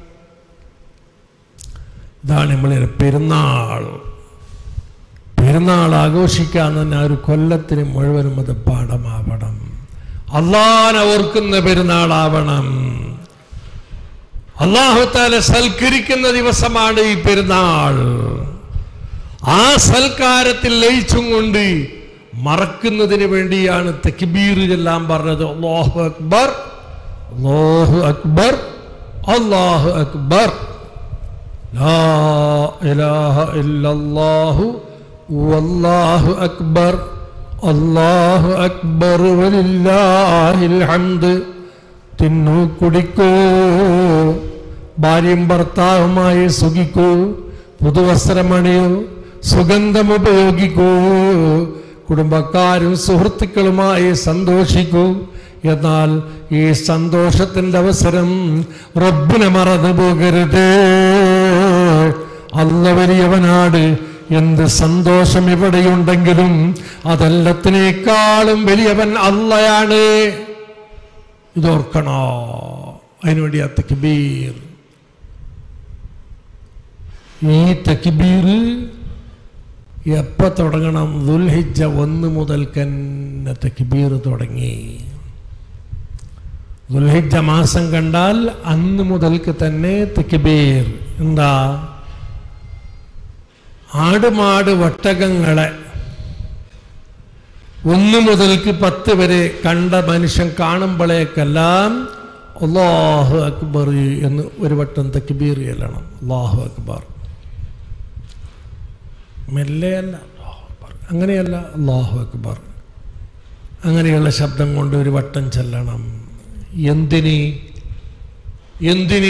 ഇതാണ് നമ്മളെ പെരുന്നാൾ പെരുന്നാൾ ആഘോഷിക്കാൻ തന്നെ ഒരു കൊല്ലത്തിന് മുഴുവനും അത് പാഠമാവണം അള്ളാനെ ഓർക്കുന്ന പെരുന്നാളാവണം അള്ളാഹുത്താലെ സൽക്കരിക്കുന്ന ദിവസമാണ് ഈ പെരുന്നാൾ ആ സൽക്കാരത്തിൽ ലയിച്ചും കൊണ്ട് മറക്കുന്നതിന് വേണ്ടിയാണ് തെക്കിബീർ എല്ലാം പറഞ്ഞത് അള്ളാഹു അക്ബർ അല്ലാഹു അക്ബർ അല്ലാഹു അക്ബർ ലാ ഇലാഹ ഇല്ലല്ലാഹു വല്ലാഹു അക്ബർ അല്ലാഹു അക്ബർ വലില്ലാഹിൽ ഹംദ് തിന്നു കുടിക്കൂ ഭാര്യയും ഭർത്താവുമായി സുഖിക്കൂ പുതുവസ്ത്രമണിയൂ സുഗന്ധം ഉപയോഗിക്കൂ കുടുംബക്കാരും സുഹൃത്തുക്കളുമായി സന്തോഷിക്കൂ എന്നാൽ ഈ സന്തോഷത്തിൻ്റെ അവസരം റബ്ബിനെ മറന്നു പോകരുത് അല്ല വലിയവനാട് എന്ത് സന്തോഷം ഇവിടെയുണ്ടെങ്കിലും അതെല്ലാത്തിനേക്കാളും വലിയവൻ അല്ലയാണ് ഇതോർക്കണോ അതിനുവേണ്ടി ആ തക്ബീർ ഈ തക്ബീർ എപ്പോൾ തുടങ്ങണം ദുൽഹിജ ഒന്ന് മുതൽ തന്നെ തക്ബീർ തുടങ്ങി ദുൽഹിജ മാസം കണ്ടാൽ അന്ന് മുതൽക്ക് തന്നെ തക്ബീർ എന്താ ആടുമാട് വട്ടകങ്ങളെ ഒന്ന് മുതൽക്ക് പത്ത് വരെ കണ്ട മനുഷ്യൻ കാണുമ്പോഴേക്കെല്ലാം അള്ളാഹു അക്ബർ എന്ന് ഒരു വട്ടം തക്ബീർ ചെല്ലണം അള്ളാഹു അക്ബർ മെല്ലെയല്ല അല്ലാഹു അക്ബർ അങ്ങനെയല്ല അള്ളാഹു അക്ബർ അങ്ങനെയുള്ള ശബ്ദം കൊണ്ട് ഒരു വട്ടം ചെല്ലണം എന്തിന് എന്തിന്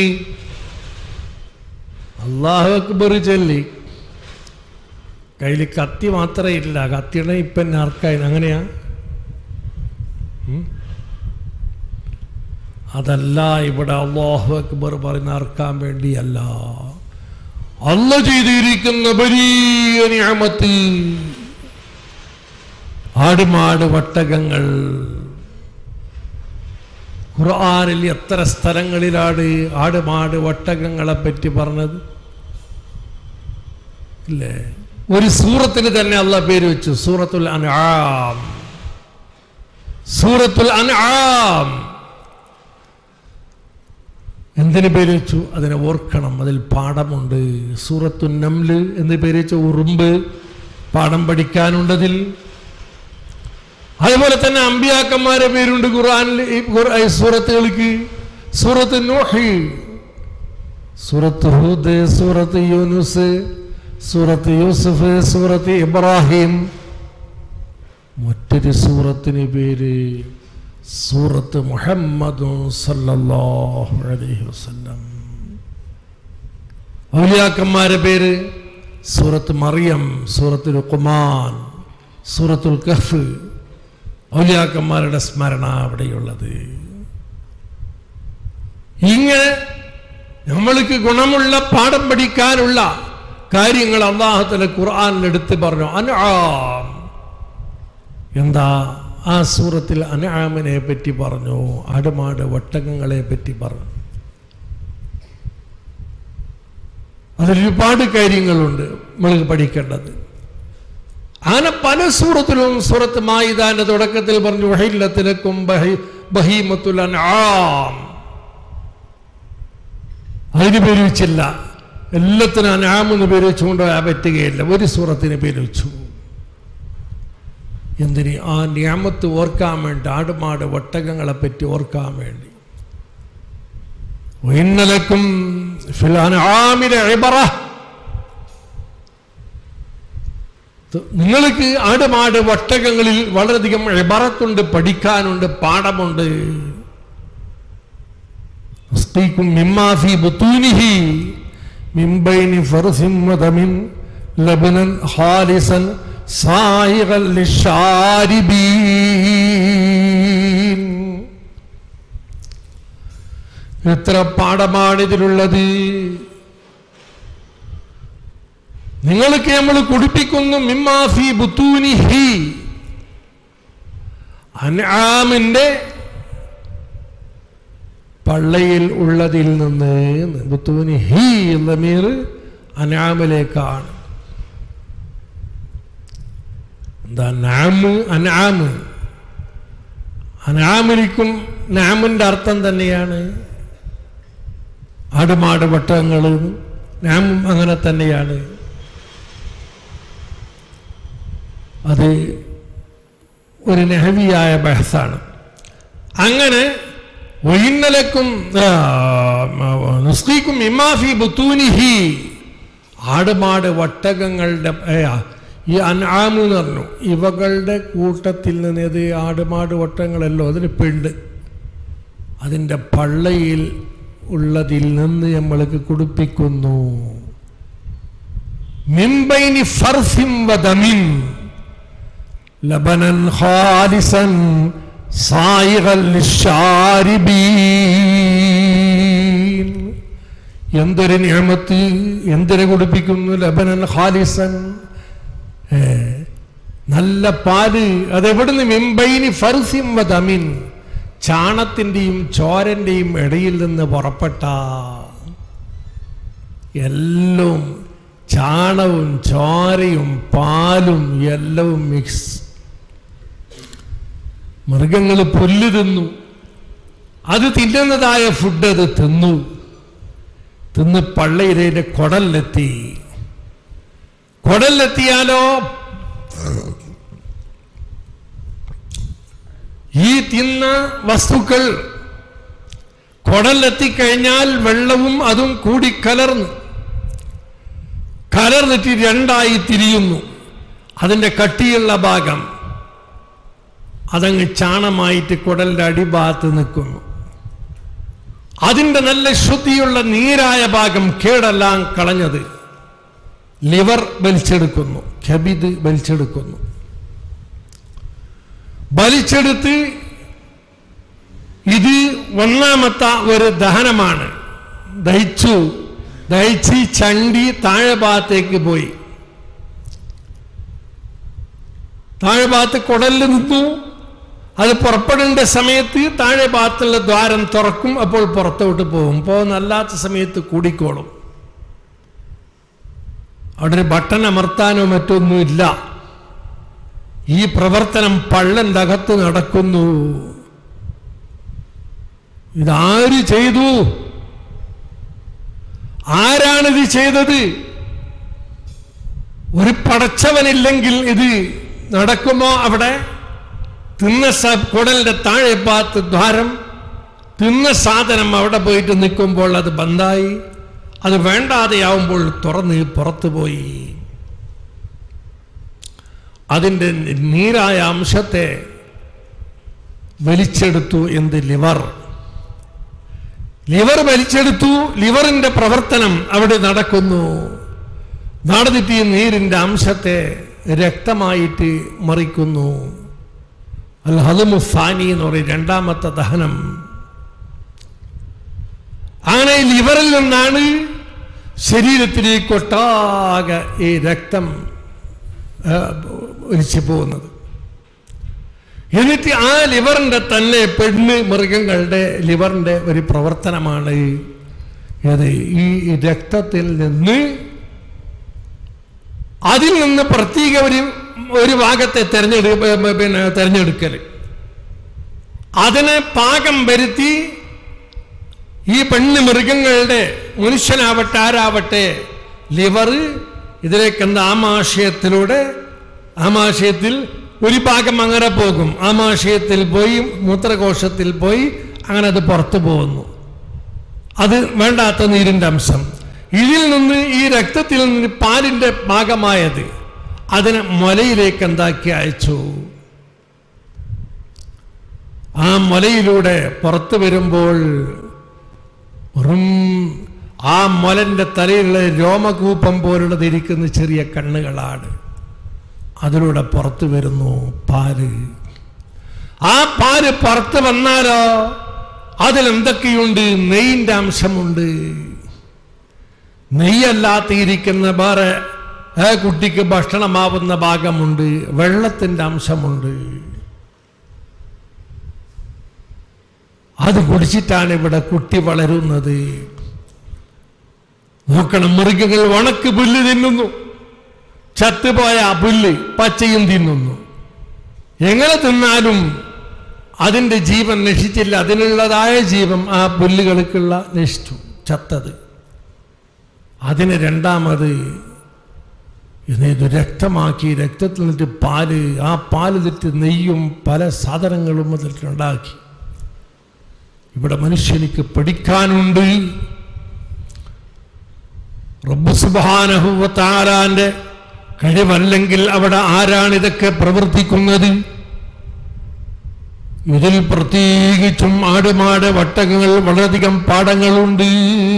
അള്ളാഹു അക്ബർ ചൊല്ലി കയ്യിൽ കത്തി മാത്രമേ ഇല്ല കത്തിയുടെ ഇപ്പം ആർക്കായി അങ്ങനെയാ ഉം? അതല്ല ഇവിടെ അള്ളാഹു അക്ബർ പറയുന്ന അർക്കാൻ വേണ്ടിയല്ല അല്ല ചെയ്തിരിക്കുന്ന വലിയ നിയമത്ത് ആടുമാട് വട്ടകങ്ങൾ ഖുർആനിൽ എത്ര സ്ഥലങ്ങളിലാണ് ആടുമാട് വട്ടകങ്ങളെ പറ്റി പറഞ്ഞത് ഇല്ലേ ഒരു സൂറത്തിന് തന്നെ അല്ല പേര് വെച്ചു സൂറത്തുൽ അൻആം സൂറത്തുൽ അൻആം എന്തിന് പേര് വെച്ചു അതിനെ ഓർക്കണം അതിൽ പാഠമുണ്ട് സൂറത്തു നംല് എന്ന് പേര് വെച്ച ഉറുമ്പ് പാഠം പഠിക്കാനുണ്ടതിൽ അതുപോലെ തന്നെ അമ്പിയാക്കന്മാരെ പേരുണ്ട് ഖുർആനിൽ ഈ ഖുർ- ഈ സൂറത്തുകൾക്ക് സൂറത്ത് നോഹി സൂറത്ത് ഹൂദ് സൂറത്ത് യൂനുസ് സൂറത്ത് യൂസുഫ് സൂറത്ത് ഇബ്രാഹിം മറ്റൊരു സൂറത്തിന് പേര് സൂറത്ത് മുഹമ്മദ് സല്ലല്ലാഹു അലൈഹി വസല്ലം ഔലിയാക്കന്മാരെ പേര് സൂറത്ത് മറിയം സൂറത്ത് ലുഖ്മാൻ സൂറത്തുൽ കഹ്ഫ് ഔലിയാക്കന്മാരുടെ സ്മരണ അവിടെയുള്ളത് ഇങ്ങനെ നമ്മൾക്ക് ഗുണമുള്ള പാഠം പഠിക്കാനുള്ള കാര്യങ്ങൾ അള്ളാഹുത്തല ഖുർആാനിൽ എടുത്ത് പറഞ്ഞു അൻആം എന്താ ആ സൂറത്തിൽ അൻആമിനെ പറ്റി പറഞ്ഞു ആടുമാട് വട്ടകങ്ങളെ പറ്റി പറഞ്ഞു അതിലൊരുപാട് കാര്യങ്ങളുണ്ട് നമ്മൾ പഠിക്കേണ്ടത് അങ്ങനെ പല സൂറത്തിലും സൂറത്ത് മായിദാന്റെ തുടക്കത്തിൽ പറഞ്ഞു വഹില്ലത്തിലക്കും ബഹി ബഹീമത്തുൽ അൻആം അതിന് പേര് വെച്ചില്ല എല്ലാത്തിനും അനാമെന്ന് പേര് വെച്ചുകൊണ്ട് ആ പറ്റുകയില്ല ഒരു സൂറത്തിന് പേര് വെച്ചു എന്തിന് ആ നിയമത്ത് ഓർക്കാൻ വേണ്ടി ആടുമാട് ഒട്ടകങ്ങളെ പറ്റി ഓർക്കാൻ വേണ്ടി ഇന്നലക്കും നിങ്ങൾക്ക് ആടുമാട് ഒട്ടകങ്ങളിൽ വളരെയധികം എബറത്തുണ്ട് പഠിക്കാനുണ്ട് പാഠമുണ്ട് أسقيكم مما في بطونه من بين فرث ودم لبنا خالصا صائغا للشاربين എത്ര പാഠമാണ് ഇതിലുള്ളത് നിങ്ങൾക്ക് നമ്മൾ കുടിപ്പിക്കുന്നു മിമ്മാഫി ബുത്തൂനിഹി അൻആമിന്റെ പള്ളയിൽ ഉള്ളതിൽ നിന്ന് ബുത്തൂനി ഹി ലമീർ അനാമിലേക്കാണ് എന്താ നാമ് അനാമ് അനാമിരിക്കും നാമിൻ്റെ അർത്ഥം തന്നെയാണ് ആടുമാട് വട്ടങ്ങൾ നാമും അങ്ങനെ തന്നെയാണ് അത് ഒരു നെഹവിയായ ബഹസാണ് അങ്ങനെ ഒയിന്നലക്കും നുസ്ഖീക്കും ഇമാഫി ബുത്തൂനിഹി ആടുമാട് വട്ടകങ്ങളുടെ ഏ, ഈ അൻആമ് എന്ന് പറഞ്ഞു ഇവകളുടെ കൂട്ടത്തിൽ നിന്ന് ഇത് ആടുമാട് വട്ടങ്ങളല്ലോ അതിന് പെണ്ട് അതിൻ്റെ പള്ളയിൽ ഉള്ളതിൽ നിന്ന് നമ്മൾക്ക് കുടിപ്പിക്കുന്നു മിംബൈനി ഫർഫിം വദമിൻ ലബനൻ ഖാലിസൻ സായിഗൽ ലിശ്ശാരിബീൻ എന്തൊരു നിയമത്ത് എന്തിനെ കുടിപ്പിക്കുന്നു ലബനൻ ഖാലിസൻ ഏ, നല്ല പാല് അതെവിടുന്ന് മിംബൈനി ഫർസിം വദമിൻ ചാണത്തിൻ്റെയും ചോരൻ്റെയും ഇടയിൽ നിന്ന് പുറപ്പെട്ട എല്ലാം ചാണവും ചോരയും പാലും എല്ലവും മിക്സ് മൃഗങ്ങൾ പുല്ല് തിന്നു അത് തിന്നുന്നതായ ഫുഡ് അത് തിന്നു തിന്ന് പള്ളയിലെ കുടലിലെത്തി കുടലിലെത്തിയാലോ ഈ തിന്ന വസ്തുക്കൾ കുടലിലെത്തിക്കഴിഞ്ഞാൽ വെള്ളവും അതും കൂടി കലർന്ന് കലർന്നിട്ട് രണ്ടായി തിരിയുന്നു അതിൻ്റെ കട്ടിയുള്ള ഭാഗം അതങ്ങ് ചാണമായിട്ട് കുടലിൻ്റെ അടിഭാഗത്ത് നിൽക്കുന്നു അതിൻ്റെ നല്ല ശുദ്ധിയുള്ള നീരായ ഭാഗം കേടെല്ലാം കളഞ്ഞത് ലിവർ വലിച്ചെടുക്കുന്നു ഖബിദ് വലിച്ചെടുക്കുന്നു വലിച്ചെടുത്ത് ഇത് ഒന്നാമത്തെ ഒരു ദഹനമാണ് ദഹിച്ചു ദഹിച്ച് ചണ്ടി താഴെ ഭാഗത്തേക്ക് പോയി താഴെ ഭാഗത്ത് കുടലിൽ നിന്നു അത് പുറപ്പെടേണ്ട സമയത്ത് താഴെ ഭാഗത്തുള്ള ദ്വാരം തുറക്കും അപ്പോൾ പുറത്തോട്ട് പോകും പോകുന്നല്ലാത്ത സമയത്ത് കൂടിക്കോളും അവിടെ ഒരു ബട്ടൺ അമർത്താനോ മറ്റൊന്നുമില്ല ഈ പ്രവർത്തനം പള്ളന്റെ അകത്ത് നടക്കുന്നു ഇതാര് ചെയ്തു ആരാണിത് ചെയ്തത് ഒരു പടച്ചവനില്ലെങ്കിൽ ഇത് നടക്കുമോ അവിടെ തിന്ന സ- കുടലിന്റെ താഴെ ഭാഗത്ത് ദ്വാരം തിന്ന സാധനം അവിടെ പോയിട്ട് നിൽക്കുമ്പോൾ അത് ബന്ധായി അത് വേണ്ടാതെയാവുമ്പോൾ തുറന്ന് പുറത്തു പോയി അതിൻ്റെ നീരായ അംശത്തെ വലിച്ചെടുത്തു എന്ത് ലിവർ ലിവർ വലിച്ചെടുത്തു ലിവറിന്റെ പ്രവർത്തനം അവിടെ നടക്കുന്നു നടന്നിട്ട് ഈ നീരിന്റെ അംശത്തെ രക്തമായിട്ട് മറിക്കുന്നു അൽ ഹലുമുഫാനി എന്ന് പറയും രണ്ടാമത്തെ ദഹനം അങ്ങനെ ഈ ലിവറിൽ നിന്നാണ് ശരീരത്തിലേക്ക് ഒട്ടാകെ ഈ രക്തം ആ, ഒലിച്ചു പോകുന്നത് എന്നിട്ട് ആ ലിവറിന്റെ തന്നെ പെണ്ണ് മൃഗങ്ങളുടെ ലിവറിന്റെ ഒരു പ്രവർത്തനമാണ് ഏത് ഈ രക്തത്തിൽ നിന്ന് അതിൽ നിന്ന് പ്രത്യേക ഒരു ഒരു ഭാഗത്തെ തെരഞ്ഞെടു പിന്നെ തെരഞ്ഞെടുക്കൽ അതിനെ പാകം വരുത്തി ഈ പെണ്ണ് മൃഗങ്ങളുടെ മനുഷ്യനാവട്ടെ ആരാവട്ടെ ലിവർ ഇതിലേക്ക് എന്താ ആമാശയത്തിലൂടെ ആമാശയത്തിൽ ഒരു ഭാഗം അങ്ങനെ പോകും ആമാശയത്തിൽ പോയി മൂത്രകോശത്തിൽ പോയി അങ്ങനെ അത് പുറത്തു പോകുന്നു അത് വേണ്ടാത്ത നീരിൻ്റെ അംശം ഇതിൽ നിന്ന് ഈ രക്തത്തിൽ നിന്ന് പാലിൻ്റെ ഭാഗമായത് അതിനെ മുലയിലേക്ക് എന്താക്കി അയച്ചു ആ മുലയിലൂടെ പുറത്തു വരുമ്പോൾ വെറും ആ മുലന്റെ തലയിലുള്ള രോമകൂപം പോലുള്ളത് ഇരിക്കുന്ന ചെറിയ കണ്ണുകളാണ് അതിലൂടെ പുറത്തു വരുന്നു പാല് ആ പാല് പുറത്ത് വന്നാലോ അതിലെന്തൊക്കെയുണ്ട് നെയ്യിൻ്റെ അംശമുണ്ട് നെയ്യല്ലാത്ത ഇരിക്കുന്ന വേറെ ആ കുട്ടിക്ക് ഭക്ഷണമാവുന്ന ഭാഗമുണ്ട് വെള്ളത്തിൻ്റെ അംശമുണ്ട് അത് കുടിച്ചിട്ടാണ് ഇവിടെ കുട്ടി വളരുന്നത് നോക്കണം മൃഗങ്ങൾ ഉണക്ക് പുല്ല് തിന്നുന്നു ചത്തുപോയ ആ പുല്ല് പച്ചയും തിന്നുന്നു എങ്ങനെ തിന്നാലും അതിൻ്റെ ജീവൻ നശിച്ചില്ല അതിനുള്ളതായ ജീവൻ ആ പുല്ലുകൾക്കുള്ള നശിച്ചു ചത്തത് അതിന് രണ്ടാമത് ഇത് രക്തമാക്കി രക്തത്തിൽ നിന്നിട്ട് പാല് ആ പാല് നിന്നിട്ട് നെയ്യും പല സാധനങ്ങളും അതിലുണ്ടാക്കി ഇവിടെ മനുഷ്യനിക്ക് പഠിക്കാനുണ്ട് റബ്ബ് സുബാനഹുവത്താലാന്റെ കഴിവല്ലെങ്കിൽ അവിടെ ആരാണ് ഇതൊക്കെ പ്രവർത്തിക്കുന്നത് ഇതിൽ പ്രത്യേകിച്ചും ആടുമാട് വട്ടകങ്ങൾ വളരെയധികം പാഠങ്ങളുണ്ട്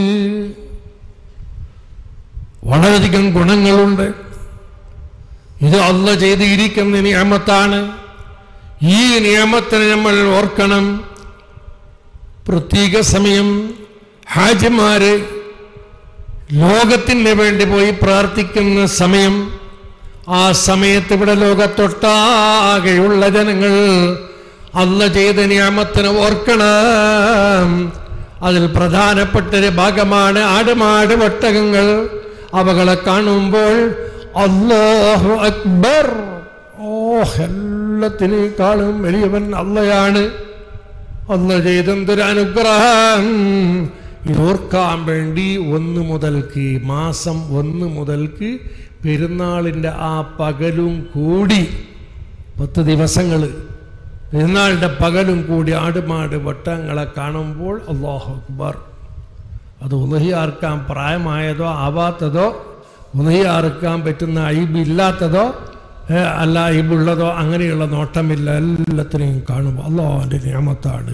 വളരെയധികം ഗുണങ്ങളുണ്ട് ഇത് അല്ല ചെയ്തിരിക്കുന്ന നിയമത്താണ് ഈ നിയമത്തിനെ നമ്മൾ ഓർക്കണം പ്രത്യേക സമയം ഹാജിമാര് ലോകത്തിന് വേണ്ടി പോയി പ്രാർത്ഥിക്കുന്ന സമയം ആ സമയത്ത് ഇവിടെ ലോകത്തൊട്ടാകെയുള്ള ജനങ്ങൾ അല്ല ചെയ്ത നിയമത്തിന് ഓർക്കണം അതിൽ പ്രധാനപ്പെട്ട ഒരു ഭാഗമാണ് ആടുമാട് ഒട്ടകങ്ങൾ അവകളെ കാണുമ്പോൾ അല്ലാഹു അക്ബർ ഓ എല്ലാത്തിനേക്കാളും വലിയവൻ അല്ലയാണ് അല്ല ചെയ്തെന്തൊരു അനുഗ്രഹം ഇതോർക്കാൻ വേണ്ടി ഒന്ന് മുതൽക്ക് മാസം ഒന്ന് മുതൽക്ക് പെരുന്നാളിൻ്റെ ആ പകലും കൂടി പത്ത് ദിവസങ്ങൾ പെരുന്നാളിൻ്റെ പകലും കൂടി ആടുമാട് വട്ടങ്ങളെ കാണുമ്പോൾ അള്ളാഹു അക്ബർ അത് ഉലഹിയാർക്കാൻ പ്രായമായതോ ആവാത്തതോ ഉലഹിയാർക്കാൻ പറ്റുന്ന അയിബില്ലാത്തതോ ഏ, അല്ല അയിബുള്ളതോ അങ്ങനെയുള്ള നോട്ടമില്ല എല്ലാത്തിനെയും കാണുമ്പോൾ അള്ളാഹുവിൻ്റെ നിയമത്താണ്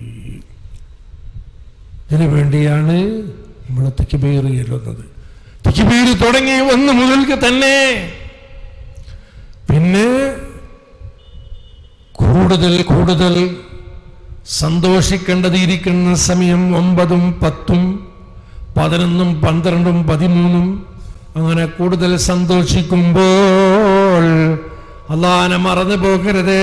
ഇതിനു വേണ്ടിയാണ് നമ്മൾ തെക്കുബീർ ചെല്ലുന്നത് തെക്കുബീർ തുടങ്ങി ഒന്ന് മുതൽക്ക് തന്നെ പിന്നെ കൂടുതൽ കൂടുതൽ സന്തോഷിക്കേണ്ടതിരിക്കുന്ന സമയം ഒമ്പതും പത്തും പതിനൊന്നും പന്ത്രണ്ടും പതിമൂന്നും അങ്ങനെ കൂടുതൽ സന്തോഷിക്കുമ്പോൾ അള്ളാനെ മറന്നു പോകരുതേ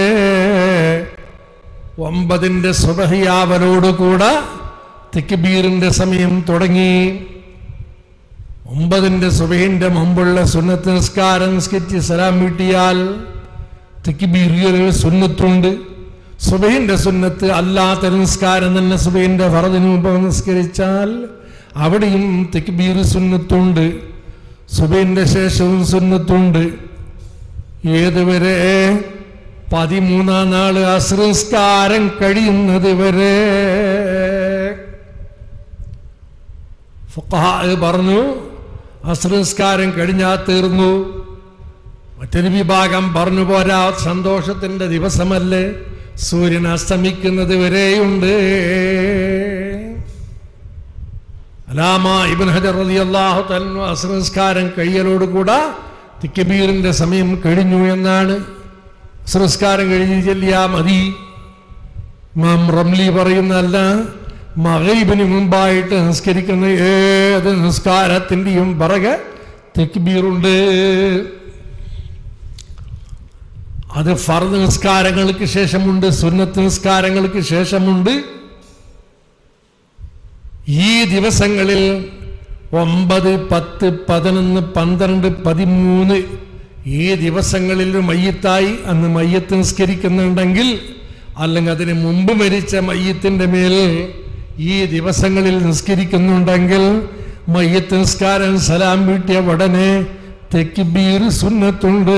ഒമ്പതിൻ്റെ സുബഹിയാവലോടുകൂടെ തെക്കുബീറിൻ്റെ സമയം തുടങ്ങി ഒമ്പതിൻ്റെ സുബഹിൻ്റെ മുമ്പുള്ള സുന്നത്ത് നിസ്കാരം സ്കെച്ച് സലാം വീട്ടിയാൽ തെക്കുബീറിൽ സുന്നത്തുണ്ട് സുബഹിന്റെ സുന്നത്ത് അല്ലാത്ത നിസ്കാരം തന്നെ സുബഹിന്റെ ഫറദിന് മുമ്പ് നിസ്കരിച്ചാൽ അവിടെയും തെക്കുബീർ സുന്നത്തുണ്ട് സുബഹിന്റെ ശേഷവും സുന്നത്തുണ്ട് ഏതുവരെ പതിമൂന്നാം നാള് അസ്രസ്കാരം കഴിയുന്നത് വരെ ഫുഖഹാ പറഞ്ഞു അസ്രസ്കാരം കഴിഞ്ഞാൽ തീർന്നു മറ്റൊരു വിഭാഗം പറഞ്ഞു പോരാ സന്തോഷത്തിന്റെ ദിവസമല്ലേ സൂര്യൻ അസ്തമിക്കുന്നത് വരെയുണ്ട് അലാമ ഇബൻ ഹജർ റളിയല്ലാഹു തന്നു അസ്രസ്കാരം കഴിയലോടുകൂടെ തിക്കബീറിന്റെ സമയം കഴിഞ്ഞു എന്നാണ് അസ്രസ്കാരം കഴിഞ്ഞ് ചെല്ലിയാ മതി മാം റംലി പറയുന്നതല്ല മഹീബിന് മുമ്പായിട്ട് നിസ്കരിക്കുന്ന ഏത് നിസ്കാരത്തിൻ്റെയും പിറകെ തെക്കുബീറുണ്ട് അത് ഫർദ് നിസ്കാരങ്ങൾക്ക് ശേഷമുണ്ട് സുന്നത്ത് നിസ്കാരങ്ങൾക്ക് ശേഷമുണ്ട് ഈ ദിവസങ്ങളിൽ ഒമ്പത് പത്ത് പതിനൊന്ന് പന്ത്രണ്ട് പതിമൂന്ന് ഈ ദിവസങ്ങളിൽ ഒരു മയ്യത്തായി അന്ന് മയ്യത്ത് നിസ്കരിക്കുന്നുണ്ടെങ്കിൽ അല്ലെങ്കിൽ അതിന് മുമ്പ് മരിച്ച മയ്യത്തിൻ്റെ മേൽ ഈ ദിവസങ്ങളിൽ നിസ്കരിക്കുന്നുണ്ടെങ്കിൽ മയ്യത്ത് നിസ്കാരം സലാം വീട്ടിയ ഉടനെ തെക്കിബീർ സുന്നത്തുണ്ട്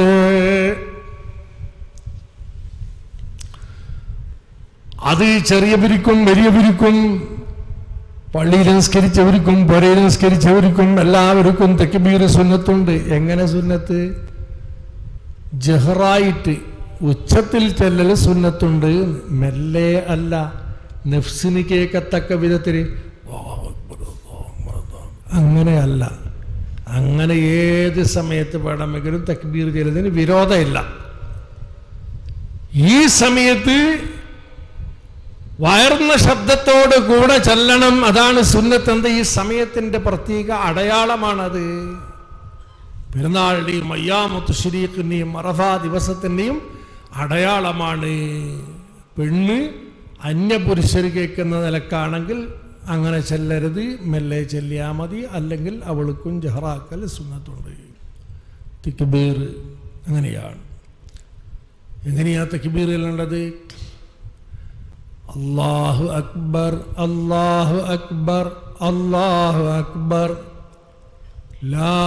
അത് ചെറിയവർക്കും വലിയവർക്കും പള്ളിയിൽ നിസ്കരിച്ചവർക്കും പുരയിൽ നിസ്കരിച്ചവർക്കും എല്ലാവർക്കും തെക്കുബീർ സുന്നത്തുണ്ട് എങ്ങനെ സുന്നത്ത് ജഹറായിട്ട് ഉച്ചത്തിൽ ചെല്ലൽ സുന്നത്തുണ്ട് മെല്ലെ അല്ല നെഫ്സിന് കേൾക്കത്തക്ക വിധത്തിൽ അങ്ങനെയല്ല അങ്ങനെ ഏത് സമയത്ത് വേണമെങ്കിലും തക്ബീർ ചെയ്യുന്നതിന് വിരോധമില്ല ഈ സമയത്ത് വയർന്ന ശബ്ദത്തോട് കൂടെ ചെല്ലണം അതാണ് സുന്നത്തെന്ത് ഈ സമയത്തിന്റെ പ്രത്യേക അടയാളമാണത് പെരുന്നാളിൻ്റെയും അയ്യാമത്ത് ഷരീഖിൻ്റെയും മറഫ ദിവസത്തിൻ്റെയും അടയാളമാണ് പെണ്ണ് അന്യപുരുഷർ കേൾക്കുന്ന നിലക്കാണെങ്കിൽ അങ്ങനെ ചെല്ലരുത് മെല്ലെ ചെല്ലിയാൽ മതി അല്ലെങ്കിൽ അവൾക്കും ജഹറാക്കൽ സുന്നത്തുണ്ട് തിക്ബീർ അങ്ങനെയാണ് എങ്ങനെയാ തക്ബീർ ചെല്ലേണ്ടത് അള്ളാഹു അക്ബർ അള്ളാഹു അക്ബർ അള്ളാഹു അക്ബർ ലാ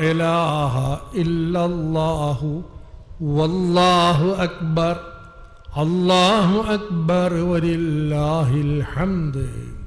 ഇലാഹ ഇല്ലല്ലാഹു വല്ലാഹു അക്ബർ അള്ളാഹു അക്ബർ വലില്ലാഹിൽ ഹംദ്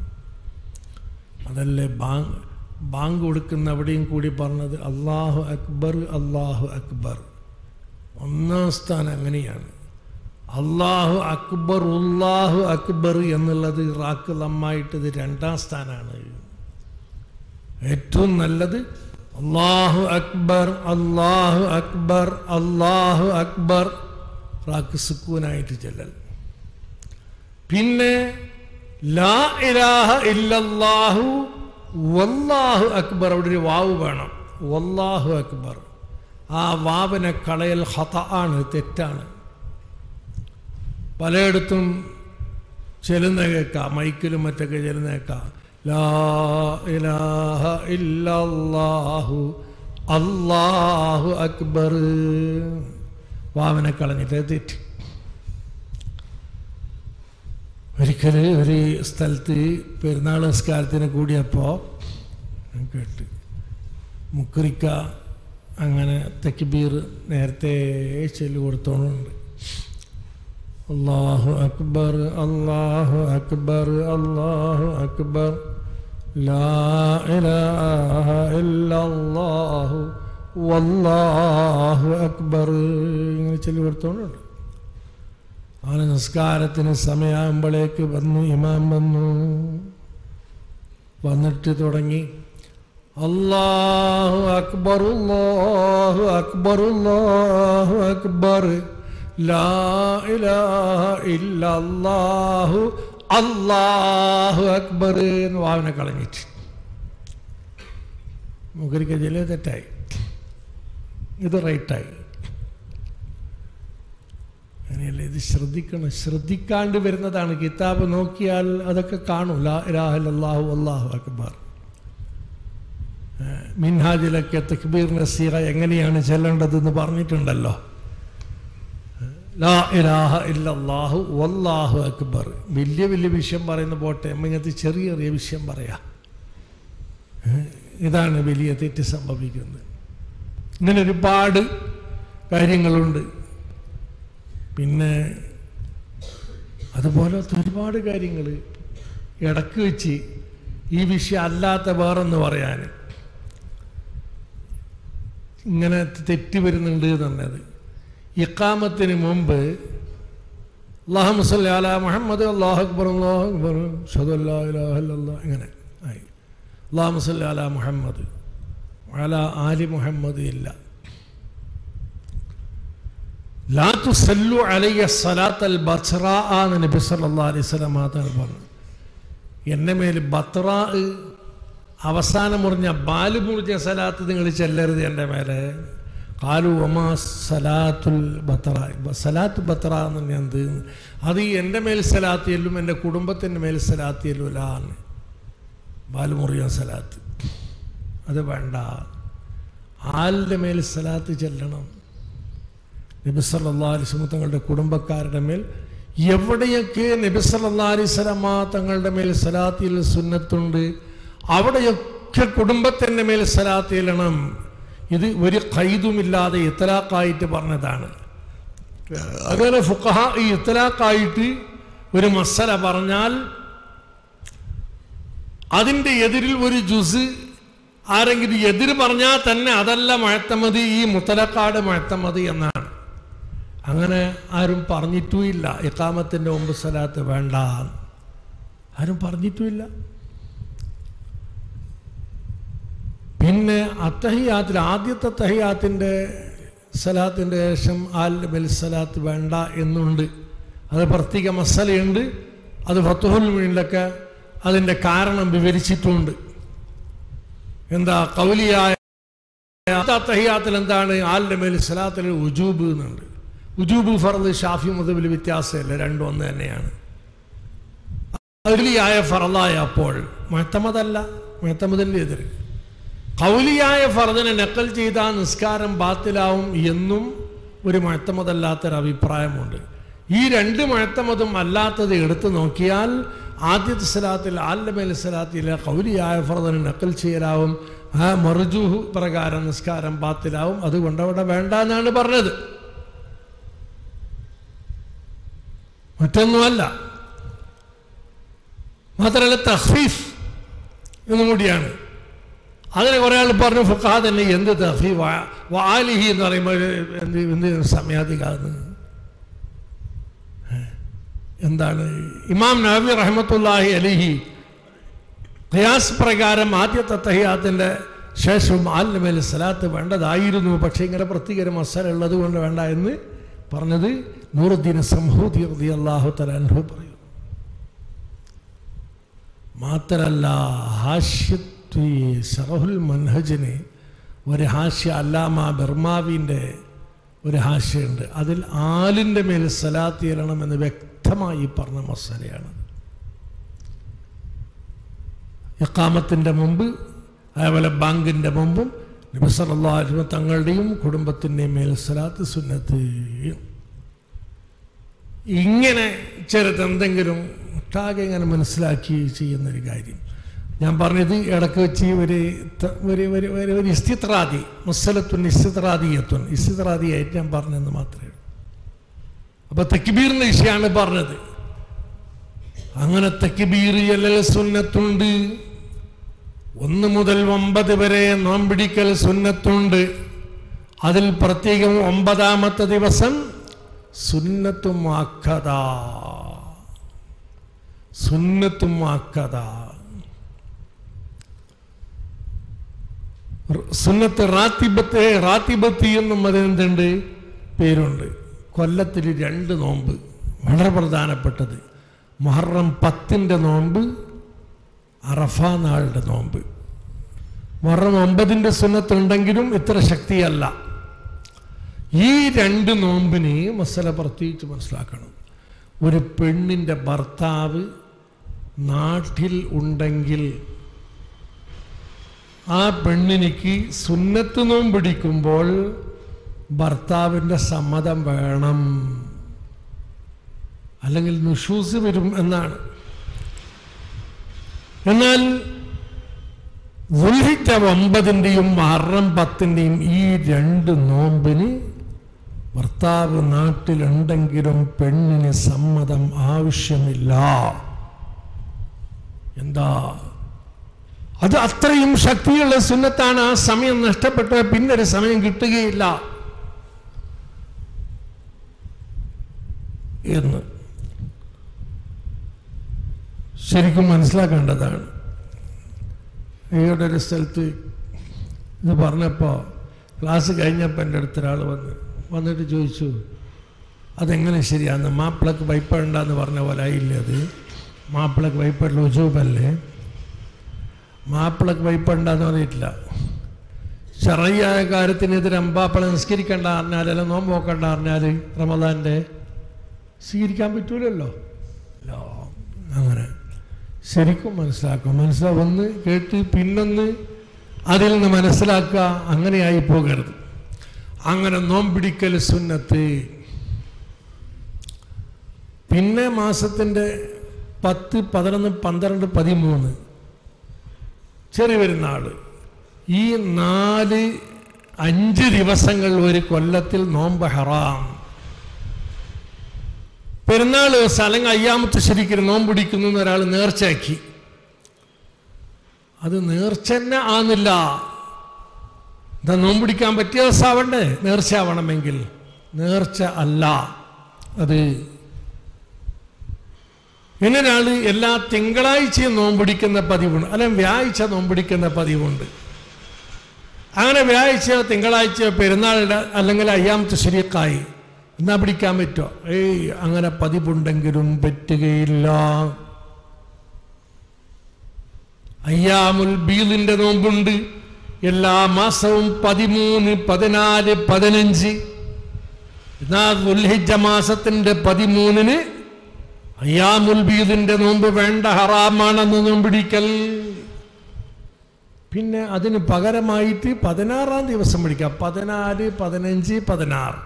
അതല്ലേ ബാങ്ക് ബാങ്ക് കൊടുക്കുന്ന അവിടെയും കൂടി പറഞ്ഞത് അള്ളാഹു അക്ബർ അള്ളാഹു അക്ബർ ഒന്നാം സ്ഥാനം അങ്ങനെയാണ് അള്ളാഹു അക്ബർ ഉള്ളാഹു അക്ബർ എന്നുള്ളത് റാക്ക് ലമ്മായിട്ട് ഇത് രണ്ടാം സ്ഥാനമാണ് ഏറ്റവും നല്ലത് അള്ളാഹു അക്ബർ അള്ളാഹു അക്ബർ അള്ളാഹു അക്ബർ റാക്ക് സുക്കൂനായിട്ട് ചെല്ലൽ പിന്നെ ലാ ഇലാഹ ഇല്ലല്ലാഹു വല്ലാഹു അക്ബർ അവിടെ ഒരു വാവ് വേണം വല്ലാഹു അക്ബർ ആ വാവിനെ കളയൽ ഹത ആണ് തെറ്റാണ് പലയിടത്തും ചെലുന്ന കേൾക്കാം മൈക്കിലും മറ്റൊക്കെ ചെലുന്ന കേൾക്കാം ലാ ഇലാഹ ഇല്ലല്ലാഹു അല്ലാഹു അക്ബർ വാവനെ കളഞ്ഞിട്ട് തെറ്റി ഒരിക്കൽ ഒരു സ്ഥലത്ത് പെരുന്നാൾ നിസ്കാരത്തിന് കൂടിയപ്പോൾ ഞാൻ കേട്ട് മുക്രിക്ക അങ്ങനെ തക്ബീർ നേരത്തെ ചൊല്ലി കൊടുത്തോണ്ടുണ്ട് അള്ളാഹു അക്ബർ അള്ളാഹു അക്ബർ അള്ളാഹു അക്ബർ ലാ ഇലാഹ ഇല്ലല്ലാഹു വല്ലാഹു അക്ബർ ഇങ്ങനെ ചൊല്ലി കൊടുത്തോണ്ടുണ്ട് അവന് നിസ്കാരത്തിന് സമയമാകുമ്പോഴേക്ക് വന്നു ഇമാം വന്നു വന്നിട്ട് തുടങ്ങി അള്ളാഹു അക്ബർ അല്ലാഹു അക്ബർ അല്ലാഹു അക്ബർ ലാ ഇലാഹ ഇല്ലല്ലാഹു അല്ലാഹു അക്ബർ എന്ന് വാവനെ കളഞ്ഞിട്ട് മുഖരിക്ക ജില്ല തെറ്റായി ഇത് റൈറ്റായി അങ്ങനെയല്ല ഇത് ശ്രദ്ധിക്കണം ശ്രദ്ധിക്കാണ്ട് വരുന്നതാണ് കിതാബ് നോക്കിയാൽ അതൊക്കെ കാണും ലാ ഇലാഹ അല്ലാഹു അല്ലാഹു അക്ബർ മിൻഹാജിലൊക്കെ തക്ബീർ സീറ എങ്ങനെയാണ് ചെല്ലേണ്ടതെന്ന് പറഞ്ഞിട്ടുണ്ടല്ലോ ലാ ഇലാഹ ഇല്ലല്ലാഹു വല്ലാഹു അക്ബർ വലിയ വലിയ വിഷയം പറയുന്ന പോട്ടെ ഇങ്ങനത്തെ ചെറിയ ചെറിയ വിഷയം പറയാം ഇതാണ് വലിയ തെറ്റ് സംഭവിക്കുന്നത് ഇങ്ങനെ ഒരുപാട് കാര്യങ്ങളുണ്ട് പിന്നെ അതുപോലത്തെ ഒരുപാട് കാര്യങ്ങൾ ഇടക്ക് വെച്ച് ഈ വിഷയം അല്ലാത്ത വേറൊന്ന് പറയാൻ ഇങ്ങനെ തെറ്റി വരുന്നുണ്ട് എന്നുള്ളത് ഇക്കാമത്തിന് മുമ്പ് അള്ളാഹു മുസല്ലി അല മുഹമ്മദ് അള്ളാഹു അക്ബർ അള്ളാഹു അക്ബർ ഷദല്ലാ ഇലാഹല്ല ഇങ്ങനെ ആയി അള്ളാഹു മുസല്ലി അല മുഹമ്മദ് അല ആലി മുഹമ്മദ് ഇല്ല ലാ തുസല്ലു അലയ്യ സലാത്ത് അൽ ബസ്റ എന്ന് നബി സല്ലല്ലാഹു അലൈഹി വസല്ലം മാത്രം പറഞ്ഞു എൻ്റെ മേൽ ബത്ര അവസാനം മുറിഞ്ഞ ബാല് മുറിഞ്ഞ സലാത്ത് നിങ്ങൾ ചെല്ലരുത് എൻ്റെ മേലെ കാലു ഒമാ സലാത്തുൽ ബത്ര സലാത്ത് ബത്ര എന്ന് പറഞ്ഞാൽ എന്ത് അത് എൻ്റെ മേൽ സലാത്ത് ചെല്ലും എൻ്റെ കുടുംബത്തിൻ്റെ മേൽ സലാത്ത് ചെല്ലൂലാണ് ബാല് മുറിയ സലാത്ത് അത് വേണ്ട ആലിൻ്റെ മേൽ സലാത്ത് ചെല്ലണം നബി സല്ലാ അലിസ്ലം തങ്ങളുടെ കുടുംബക്കാരുടെ മേൽ എവിടെയൊക്കെ നബി സല്ലാ അലിസ്ലമ തങ്ങളുടെ മേൽ സലാത്തിൽ സുന്നത്തുണ്ട് അവിടെയൊക്കെ കുടുംബത്തിൻ്റെ മേൽ സലാത്ത് ചെല്ലണം ഇത് ഒരു കൈതുമില്ലാതെ ഇത്തലാക്കായിട്ട് പറഞ്ഞതാണ് അങ്ങനെ ഫുക്കഹ ഈ ഇത്തലാക്കായിട്ട് ഒരു മസല പറഞ്ഞാൽ അതിൻ്റെ എതിരിൽ ഒരു ജുസ് ആരെങ്കിലും എതിര് പറഞ്ഞാൽ തന്നെ അതല്ല മഴത്തമതി ഈ മുത്തലക്കാട് മഴത്തമതി എന്നാണ് അങ്ങനെ ആരും പറഞ്ഞിട്ടുമില്ല ഇക്കാമത്തിൻ്റെ മുമ്പ് സ്ഥലത്ത് വേണ്ട ആരും പറഞ്ഞിട്ടുമില്ല പിന്നെ അത്തഹിയാത്തിൽ ആദ്യത്തെ തഹിയാത്തിൻ്റെ സലാത്തിൻ്റെ ശേഷം ആൽ ബൽ സലാത്ത് വേണ്ട എന്നുണ്ട് അത് പ്രത്യേക മസലയുണ്ട് അത് ഫത്തുഹുൽ മീനിലൊക്കെ അതിൻ്റെ കാരണം വിവരിച്ചിട്ടുണ്ട് എന്താ കൗലിയായ തഹിയാത്തിൽ എന്താണ് ആലിൻ്റെ മേൽ സലാത്തിൽ ഉജൂബ് എന്നുണ്ട് ഉജൂബ് ഫറദ് ഷാഫി മുതബിൽ വ്യത്യാസമില്ല രണ്ടും ഒന്ന് തന്നെയാണ് കൗലിയായ ഫറലായ അപ്പോൾ മുഴത്തമതല്ല മുഴത്തമതിൻ്റെ എതിര് കൗലിയായ ഫറദിനെ നക്കൽ ചെയ്ത നിസ്കാരം ബാത്തിലാവും എന്നും ഒരു മുഴത്തമതല്ലാത്തൊരു അഭിപ്രായമുണ്ട് ഈ രണ്ട് മുഴത്തമതും അല്ലാത്തത് എടുത്തു നോക്കിയാൽ ആദ്യത്തെ സ്ഥലത്തിൽ ആല്ലമേൽ സ്ഥലത്തിലെ കൗലിയായ ഫറദിനെ നക്കൽ ചെയ്യലാവും ആ മറുജുഹു പ്രകാരം നിസ്കാരം ബാത്തിലാവും അതുകൊണ്ട് അവിടെ വേണ്ട എന്നാണ് പറഞ്ഞത് മറ്റൊന്നുമല്ല മാത്രമല്ല തഹ്ഫീഫ് എന്നും കൂടിയാണ് അതിന് കുറേ ആൾ പറഞ്ഞു ഫുഖാ തന്നെ എന്ത് തഹ്ഫീ വാലിഹി എന്ന് പറയുമ്പോൾ എന്ത് എന്ത് സമയാധികാന്ന് എന്താണ് ഇമാം നബി റഹ്മത്തുല്ലാഹി അലിഹി ഖിയാസ് പ്രകാരം ആദ്യത്തെ തഹിയാത്തിൻ്റെ ശേഷവും ആലിനമേൽ സലാത്ത് വേണ്ടതായിരുന്നു പക്ഷേ ഇങ്ങനെ പ്രത്യേക മസാല ഉള്ളത് കൊണ്ട് വേണ്ട എന്ന് പറഞ്ഞത് നൂറുദ്ദീൻ സംഹൂദി റതി അള്ളാഹു തലാൻഹു പറയും മാത്രല്ല ഹാഷ്യത്വി ഷറഹുൽ മൻഹജിന് ഒരു ഹാഷ്യ അല്ലാമ ബർമാവിൻ്റെ ഒരു ഹാഷ്യമുണ്ട് അതിൽ ആലിൻ്റെ മേൽ സലാത്ത് ചെയ്യണമെന്ന് വ്യക്തമായി പറഞ്ഞ മസാലയാണ് ഇക്കാമത്തിൻ്റെ മുമ്പ് അതേപോലെ ബാങ്കിൻ്റെ മുമ്പും നബിസല്ലാഹു തങ്ങളുടെയും കുടുംബത്തിൻ്റെയും മേൽ സലാത്ത് സുന്നത്ത് ഇങ്ങനെ ചെറുത് എന്തെങ്കിലും ഒട്ടാകെ ഇങ്ങനെ മനസ്സിലാക്കി ചെയ്യുന്നൊരു കാര്യം ഞാൻ പറഞ്ഞത് ഇടയ്ക്ക് വെച്ച് ഒരു ത- ഒരു ഒരു ഒരു ഒരു ഇസ്തിത്രാദി മുസ്സലത്തുൻ ഇസ്തിത്രാദിയത്തുൻ ഇസ്തിത്രാദിയായിട്ട് ഞാൻ പറഞ്ഞെന്ന് മാത്രമേ ഉള്ളൂ അപ്പോൾ തക്കിബീറിൻ്റെ വിഷയമാണ് പറഞ്ഞത് അങ്ങനെ തക്കിബീർ എല്ലൽ സുന്നത്തുണ്ട് ഒന്ന് മുതൽ ഒമ്പത് വരെ നോമ്പിടിക്കൽ സുന്നത്തുണ്ട് അതിൽ പ്രത്യേകം ഒമ്പതാമത്തെ ദിവസം സുന്നത്തുമാക്കത സുന്നത്തുമാക്കത സുന്നത്ത് റാത്തിബത്ത് റാത്തിബത്തി എന്നും അതിനെന്തുണ്ട് പേരുണ്ട് കൊല്ലത്തിൽ രണ്ട് നോമ്പ് വളരെ പ്രധാനപ്പെട്ടത് മുഹറം പത്തിൻ്റെ നോമ്പ് അറഫ നാളുടെ നോമ്പ് മുഹറം ഒമ്പതിൻ്റെ സുന്നത്തുണ്ടെങ്കിലും ഇത്ര ശക്തിയല്ല ഈ രണ്ട് നോമ്പിന് മസല പ്രത്യേകിച്ച് മനസ്സിലാക്കണം ഒരു പെണ്ണിൻ്റെ ഭർത്താവ് നാട്ടിൽ ഉണ്ടെങ്കിൽ ആ പെണ്ണിനിക്ക് സുന്നത്ത് നോമ്പിടിക്കുമ്പോൾ ഭർത്താവിൻ്റെ സമ്മതം വേണം അല്ലെങ്കിൽ നിഷൂസ് വരും എന്നാണ് എന്നാൽ ദുൽഹിജ ഒമ്പതിൻ്റെയും മഹറം പത്തിൻ്റെയും ഈ രണ്ട് നോമ്പിന് ഭർത്താവ് നാട്ടിലുണ്ടെങ്കിലും പെണ്ണിന് സമ്മതം ആവശ്യമില്ല എന്താ അത് അത്രയും ശക്തിയുള്ള സുന്നത്താണ് ആ സമയം നഷ്ടപ്പെട്ട പിന്നൊരു സമയം കിട്ടുകയില്ല എന്ന് ശരിക്കും മനസ്സിലാക്കേണ്ടതാണ് ഈയുടെ ഒരു സ്ഥലത്ത് ഇത് പറഞ്ഞപ്പോൾ ക്ലാസ് കഴിഞ്ഞപ്പോൾ എൻ്റെ അടുത്ത് ഒരാൾ വന്ന് വന്നിട്ട് ചോദിച്ചു അതെങ്ങനെ ശരിയാന്ന് മാപ്പിളക്ക് വൈപ്പുണ്ടെന്ന് പറഞ്ഞ പോലെ ആയില്ലേ അത് മാപ്പിളക്ക് വൈപ്പുള്ള ഉജൂബല്ലേ മാപ്പിളക്ക് വൈപ്പുണ്ടെന്ന് പറഞ്ഞിട്ടില്ല ചെറിയായ കാര്യത്തിനെതിരെ അമ്പാപ്പളെ നിസ്കരിക്കണ്ട പറഞ്ഞാൽ അല്ല നോമ്പ് നോക്കണ്ട പറഞ്ഞാൽ റമദാൻ്റെ സ്വീകരിക്കാൻ പറ്റൂലല്ലോ അല്ലോ അങ്ങനെ ശരിക്കും മനസ്സിലാക്കുക മനസ്സിലാ ഒന്ന് കേട്ട് പിന്നൊന്ന് അതിൽ നിന്ന് മനസ്സിലാക്കുക അങ്ങനെയായി പോകരുത് അങ്ങനെ നോമ്പിടിക്കൽ സുന്നത്ത് പിന്നെ മാസത്തിൻ്റെ പത്ത് പതിനൊന്ന് പന്ത്രണ്ട് പതിമൂന്ന് ചെറിയ പെരുന്നാൾ ഈ നാല് അഞ്ച് ദിവസങ്ങൾ ഒരു കൊല്ലത്തിൽ നോമ്പ് ഹറാം പെരുന്നാൾ ദിവസം അല്ലെങ്കിൽ അയ്യാമത്തെ ശരിക്കും നോമ്പിടിക്കുന്നു എന്ന് ഒരാൾ നേർച്ചയാക്കി അത് നേർച്ച തന്നെ ആന്നില്ല എന്താ നോമ്പിടിക്കാൻ പറ്റിയ ദിവസമാവണ്ടേ നേർച്ച ആവണമെങ്കിൽ നേർച്ച അല്ല അത് ഇങ്ങനൊരാൾ എല്ലാ തിങ്കളാഴ്ചയും നോമ്പിടിക്കുന്ന പതിവുണ്ട് അല്ലെങ്കിൽ വ്യാഴ്ച നോമ്പിടിക്കുന്ന പതിവുണ്ട് അങ്ങനെ വ്യാഴ്ചയോ തിങ്കളാഴ്ചയോ പെരുന്നാളുടെ അല്ലെങ്കിൽ അയ്യാമത്തെ ശരിയക്കായി എന്നാ പിടിക്കാൻ പറ്റുമോ ഏയ് അങ്ങനെ പതിവുണ്ടെങ്കിലും പറ്റുകയില്ല അയ്യാമുൽ ബീലിന്റെ നോമ്പുണ്ട് എല്ലാ മാസവും പതിമൂന്ന് പതിനാല് പതിനഞ്ച് എന്നാൽ ദുൽഹിജ മാസത്തിന്റെ പതിമൂന്നിന് അയ്യാമുൽ ബീദിന്റെ നോമ്പ് വേണ്ട ഹറാമാണെന്ന് നോമ്പിടിക്കൽ പിന്നെ അതിന് പകരമായിട്ട് പതിനാറാം ദിവസം പിടിക്കാം പതിനാല് പതിനഞ്ച് പതിനാറ്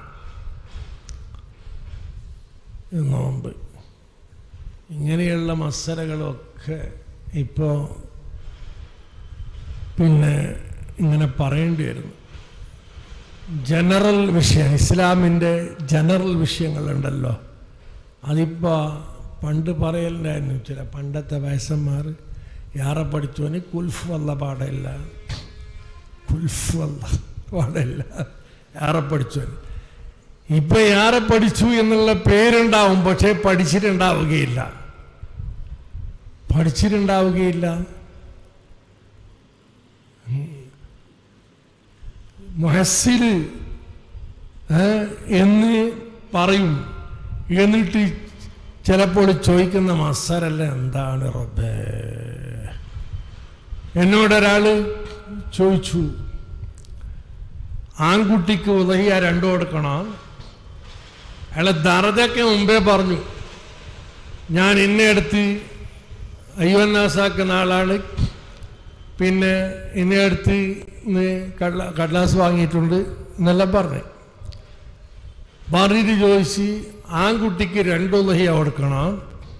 ഇത് നോമ്പ് ഇങ്ങനെയുള്ള മസലകളൊക്കെ ഇപ്പോൾ പിന്നെ ഇങ്ങനെ പറയേണ്ടി വരുന്നു ജനറൽ വിഷയം ഇസ്ലാമിൻ്റെ ജനറൽ വിഷയങ്ങളുണ്ടല്ലോ അതിപ്പോൾ പണ്ട് പറയലുണ്ടായിരുന്നു ചില പണ്ടത്തെ വയസ്സന്മാർ യാറെ പഠിച്ചവന് കുൽഫ് വല്ല പാടില്ല കുൽഫ് വല്ല പാടില്ല യാറെ പഠിച്ചവന് ഇപ്പം യാറെ പഠിച്ചു എന്നുള്ള പേരുണ്ടാവും പക്ഷേ പഠിച്ചിട്ടുണ്ടാവുകയില്ല പഠിച്ചിട്ടുണ്ടാവുകയില്ല മൊഹസിൽ എന്ന് പറയും എന്നിട്ട് ചിലപ്പോൾ ചോദിക്കുന്ന മസാരല്ല എന്താണ് റബ്ബേ എന്നോടൊരാൾ ചോദിച്ചു ആൺകുട്ടിക്ക് ഉദഹിയ രണ്ടു കൊടുക്കണം അയാളെ ദറജയ്ക്ക് മുമ്പേ പറഞ്ഞു ഞാൻ എന്നെ അടുത്ത് അയ്യോന്നാസാക്കുന്ന ആളാണ് പിന്നെ എന്നെ അടുത്ത് ഇന്ന് കടല കടലാസ് വാങ്ങിയിട്ടുണ്ട് എന്നെല്ലാം പറഞ്ഞു പറഞ്ഞിട്ട് ചോദിച്ച് ആൺകുട്ടിക്ക് രണ്ട് ഉലഹിയ കൊടുക്കണം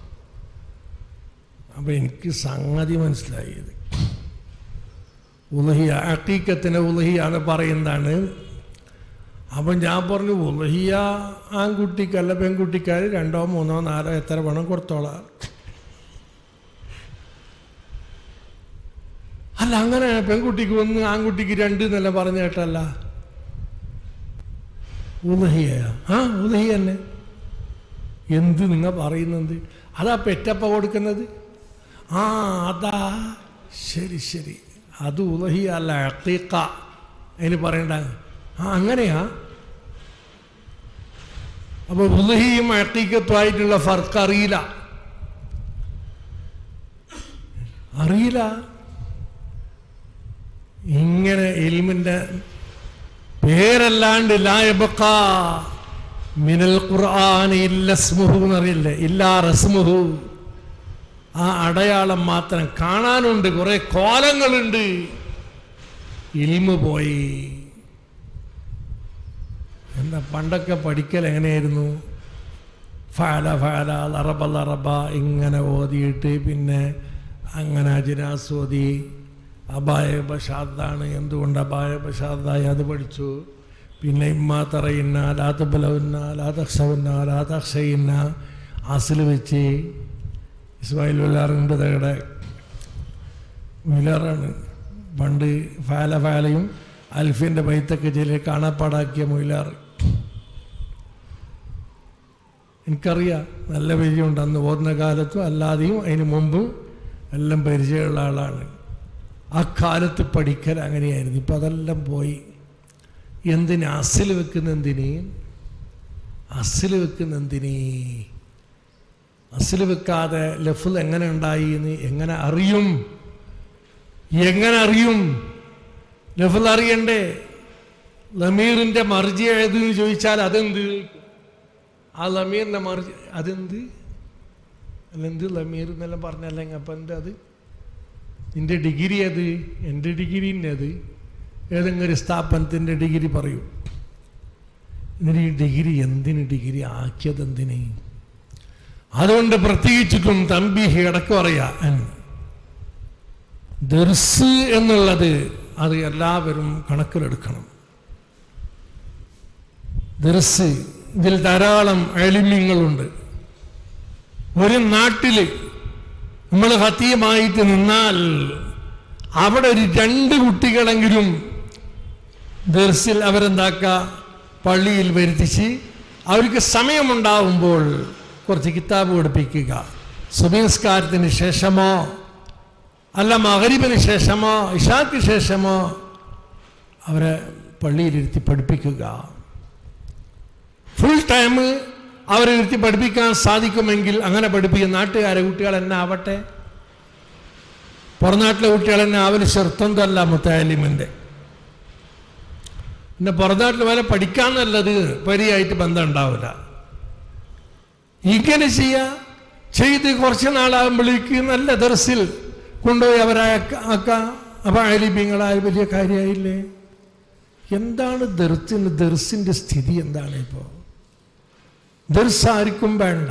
അപ്പം എനിക്ക് സംഗതി മനസ്സിലായത് ഉലഹിയ അക്കീക്കത്തിന് ഉലഹിയാണ് പറയുന്നതാണ് അപ്പം ഞാൻ പറഞ്ഞു ഉലഹിയ ആൺകുട്ടിക്കല്ല പെൺകുട്ടിക്കാർ രണ്ടോ മൂന്നോ നാലോ എത്ര വേണം കൊടുത്തോളാം അല്ല അങ്ങനെ പെൺകുട്ടിക്ക് ഒന്ന് ആൺകുട്ടിക്ക് രണ്ട് എന്നല്ല പറഞ്ഞ കേട്ടല്ല ഉലഹിയ ആ ഉലഹിയ തന്നെ എന്ത് നിങ്ങൾ പറയുന്നത് അതാ പെറ്റപ്പ കൊടുക്കുന്നത് ആ അതാ ശരി ശരി അത് ഉലഹിയ അല്ല അക്കീക്ക അതിന് പറയണ്ട ആ അങ്ങനെയാ അപ്പൊ ഉലഹിയും അക്കീക്കത്തുമായിട്ടുള്ള ഫർക്ക് അറിയില്ല അറിയില്ല ഇങ്ങനെ എലിമിൻ്റെ പേരല്ലാണ്ട് ലായബക്ക മിനൽ ഖുർആൻ ഇല്ല സ്മുഹു എന്നറിയില്ലേ ഇല്ലാ റസ്മുഹു ആ അടയാളം മാത്രം കാണാനുണ്ട് കുറെ കോലങ്ങളുണ്ട് ഇൽമു പോയി എന്താ പണ്ടൊക്കെ പഠിക്കൽ എങ്ങനെയായിരുന്നു ഫാല ഫാല ലറബ ലറബ ഇങ്ങനെ ഓതിയിട്ട് പിന്നെ അങ്ങനെ അജിനാസ് ഓതി അബായ ബഷാദാണ് എന്തുകൊണ്ട് അബായ ബഷാദായി അത് പഠിച്ചു പിന്നെ ഇമ്മ തറയുന്ന ലാത്തബലവുന്ന ലാതക്ഷവുന്ന ലാതക്ഷയുന്ന അസിൽ വെച്ച് ഇസ്മായിൽ വിലാറുണ്ട് തകടെ വിലാറാണ് പണ്ട് ഫാല ഫാലയും അൽഫിൻ്റെ ബൈത്തൊക്കെ ചില കാണാപ്പാടാക്കിയ മൊയിലാറ് എനിക്കറിയാം നല്ല പരിചയമുണ്ട് അന്ന് ഓർന്ന കാലത്തും അല്ലാതെയും അതിന് മുമ്പും എല്ലാം പരിചയമുള്ള ആളാണ് ആ കാലത്ത് പഠിക്കൽ അങ്ങനെയായിരുന്നു ഇപ്പം അതെല്ലാം പോയി എന്തിന് അസിൽ വെക്കുന്ന എന്തിന് അസിൽ വെക്കുന്ന എന്തിന് അസിൽ വെക്കാതെ ലഫുൽ എങ്ങനെ ഉണ്ടായി എന്ന് എങ്ങനെ അറിയും എങ്ങനെ അറിയും ലഫുൽ അറിയണ്ടേ ലമീറിൻ്റെ മർജി ഏതെന്ന് ചോദിച്ചാൽ അതെന്ത് ആ ലമീറിൻ്റെ മർജി അതെന്ത് അല്ലെന്ത് ലമീർ എന്നെല്ലാം പറഞ്ഞല്ലെങ്കിൽ അപ്പം എന്ത് അത് നിന്റെ ഡിഗ്രി അത് എൻ്റെ ഡിഗ്രി അത് ഏതെങ്കിലും ഒരു സ്ഥാപനത്തിൻ്റെ ഡിഗ്രി പറയൂ എന്നിട്ട് ഈ ഡിഗ്രി എന്തിന് ഡിഗ്രി ആക്കിയത് എന്തിന് അതുകൊണ്ട് പ്രത്യേകിച്ചിട്ടും തമ്പി ഇടക്ക് പറയാ ദർസ് എന്നുള്ളത് അത് എല്ലാവരും കണക്കിലെടുക്കണം ദർസ് ഇതിൽ ധാരാളം എളിമ്യങ്ങളുണ്ട് ഒരു നാട്ടിൽ നമ്മൾ ഹത്തിയമായിട്ട് നിന്നാൽ അവിടെ ഒരു രണ്ട് കുട്ടികളെങ്കിലും ദർസിൽ അവരെന്താക്ക പള്ളിയിൽ വരുത്തിച്ച് അവർക്ക് സമയമുണ്ടാവുമ്പോൾ കുറച്ച് കിതാബ് പഠിപ്പിക്കുക സുബിസ്കാരത്തിന് ശേഷമോ അല്ല മഹരിബിന് ശേഷമോ ഇഷാക്ക് ശേഷമോ അവരെ പള്ളിയിലിരുത്തി പഠിപ്പിക്കുക ഫുൾ ടൈം അവരെ ഇരുത്തി പഠിപ്പിക്കാൻ സാധിക്കുമെങ്കിൽ അങ്ങനെ പഠിപ്പിക്കും നാട്ടുകാരെ കുട്ടികൾ തന്നെ ആവട്ടെ പുറനാട്ടിലെ കുട്ടികൾ തന്നെ ആവല് ചെറുത്തന്തല്ല മുത്താലിമിൻ്റെ പിന്നെ പുറനാട്ടിൽ വരെ പഠിക്കാൻ നല്ലത് പരിയായിട്ട് ബന്ധം ഉണ്ടാവില്ല ഇങ്ങനെ ചെയ്യുക ചെയ്ത് കുറച്ച് നാളാകുമ്പോഴേക്ക് നല്ല ദർസിൽ കൊണ്ടുപോയി അവരെ ആക്ക അപ്പം അലിബിങ്ങളായ വലിയ കാര്യമായില്ലേ എന്താണ് ദർസിന് ദർസിൻ്റെ സ്ഥിതി എന്താണ് ഇപ്പോൾ ദർസ് ആർക്കും വേണ്ട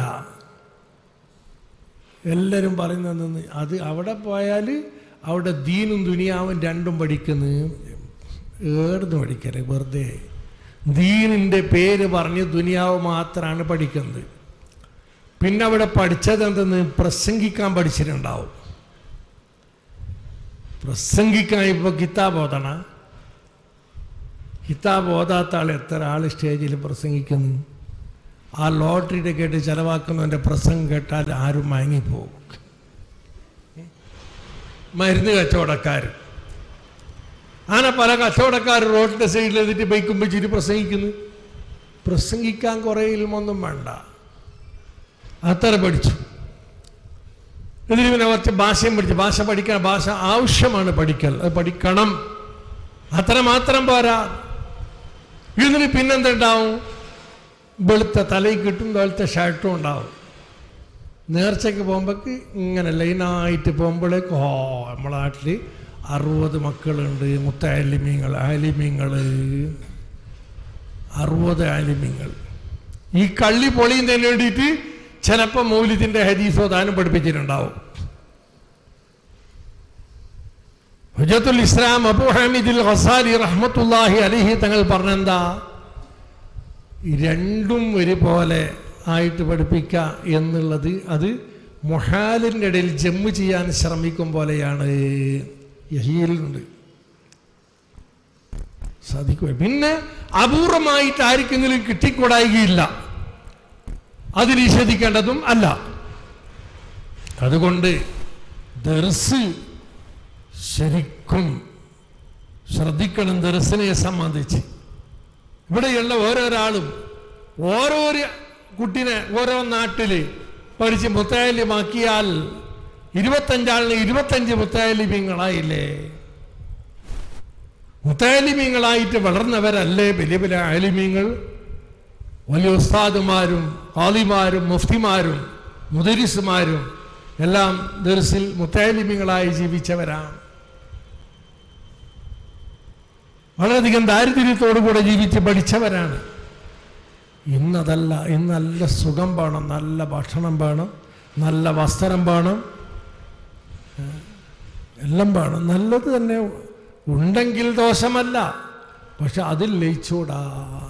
എല്ലാവരും പറയുന്നത് അത് അവിടെ പോയാൽ അവിടെ ദീനും ദുനിയാവും രണ്ടും പഠിക്കുന്നു ഏടുന്ന് പഠിക്കരുത് വെറുതെ ദീനിൻ്റെ പേര് പറഞ്ഞ് ദുനിയാവ് മാത്രമാണ് പഠിക്കുന്നത് പിന്നെ അവിടെ പഠിച്ചത് എന്തെന്ന് പ്രസംഗിക്കാൻ പഠിച്ചിട്ടുണ്ടാവും പ്രസംഗിക്കാൻ ഇപ്പോൾ കിതാബ് ഓതണ കിതാബ് ഓതാത്ത ആൾ എത്ര ആൾ സ്റ്റേജിൽ പ്രസംഗിക്കുന്നു ആ ലോട്ടറി ടിക്കറ്റ് ചെലവാക്കുന്നവൻ്റെ പ്രസംഗം കേട്ടാൽ ആരും മയങ്ങിപ്പോകും മരുന്ന് കച്ചവടക്കാർ അങ്ങനെ പല കച്ചവടക്കാർ റോഡിൻ്റെ സൈഡിൽ എതിട്ട് ബൈക്കും വെച്ചിട്ട് പ്രസംഗിക്കുന്നു പ്രസംഗിക്കാൻ കുറേ ഇൽമൊന്നും വേണ്ട അത്ര പഠിച്ചു ഇതിന് പിന്നെ കുറച്ച് ഭാഷയും പഠിച്ചു ഭാഷ പഠിക്കാൻ ഭാഷ ആവശ്യമാണ് പഠിക്കൽ അത് പഠിക്കണം അത്ര മാത്രം പോരാ ഇതിന് പിന്നെന്തുണ്ടാവും വെളുത്ത തലയിൽ കിട്ടും വെളുത്ത ഷർട്ടും ഉണ്ടാവും നേർച്ചയ്ക്ക് പോകുമ്പോൾക്ക് ഇങ്ങനെ ലൈനായിട്ട് പോകുമ്പോഴേക്ക് ഓ നമ്മളെ നാട്ടിൽ അറുപത് മക്കളുണ്ട് മുത്താലിമീങ്ങൾ ആലിമീങ്ങൾ അറുപത് ആലിമീങ്ങൾ ഈ കള്ളി പൊളിയുന്നതിന് വേണ്ടിയിട്ട് ചിലപ്പോൾ മൗലിദിൻ്റെ ഹദീസോ താനും പഠിപ്പിച്ചിട്ടുണ്ടാവും ഹുജത്തുൽ ഇസ്ലാം അബു ഹമീദുൽ ഖസാലി റഹ്മത്തുല്ലാഹി അലിഹി തങ്ങൾ പറഞ്ഞെന്താ രണ്ടും ഒരുപോലെ ആയിട്ട് പഠിപ്പിക്കുക എന്നുള്ളത് അത് മൊഹാലിൻ്റെ ഇടയിൽ ജമ്മ് ചെയ്യാൻ ശ്രമിക്കും പോലെയാണ് യഹീലുണ്ട് സാധിക്കുക പിന്നെ അപൂർവമായിട്ട് ആർക്കെങ്കിലും കിട്ടിക്കൂടായികയില്ല അത് നിഷേധിക്കേണ്ടതും അല്ല അതുകൊണ്ട് ദർസ് ശരിക്കും ശ്രദ്ധിക്കണം ദർസിനെ സംബന്ധിച്ച് ഇവിടെയുള്ള ഓരോരാളും ഓരോരു കുട്ടിനെ ഓരോ നാട്ടിൽ പഠിച്ച് മുത്തായാലിമാക്കിയാൽ ഇരുപത്തഞ്ചാളിന് ഇരുപത്തഞ്ച് മുത്തായാലിമ്യങ്ങളായില്ലേ മുത്തായാലിമ്യങ്ങളായിട്ട് വളർന്നവരല്ലേ വലിയ വലിയ ആലിമ്യങ്ങൾ വലിയ ഉസ്താദുമാരും ആലിമാരും മുഫ്തിമാരും മുദരിസുമാരും എല്ലാം ദർസിൽ മുത്താലിമ്യങ്ങളായി ജീവിച്ചവരാണ് വളരെയധികം ദാരിദ്ര്യത്തോടു കൂടെ ജീവിച്ച് പഠിച്ചവരാണ് ഇന്നതല്ല ഇന്ന് നല്ല സുഖം വേണം നല്ല ഭക്ഷണം വേണം നല്ല വസ്ത്രം വേണം എല്ലാം വേണം നല്ലത് തന്നെ ഉണ്ടെങ്കിൽ ദോഷമല്ല പക്ഷെ അതിൽ ലയിച്ചൂടാ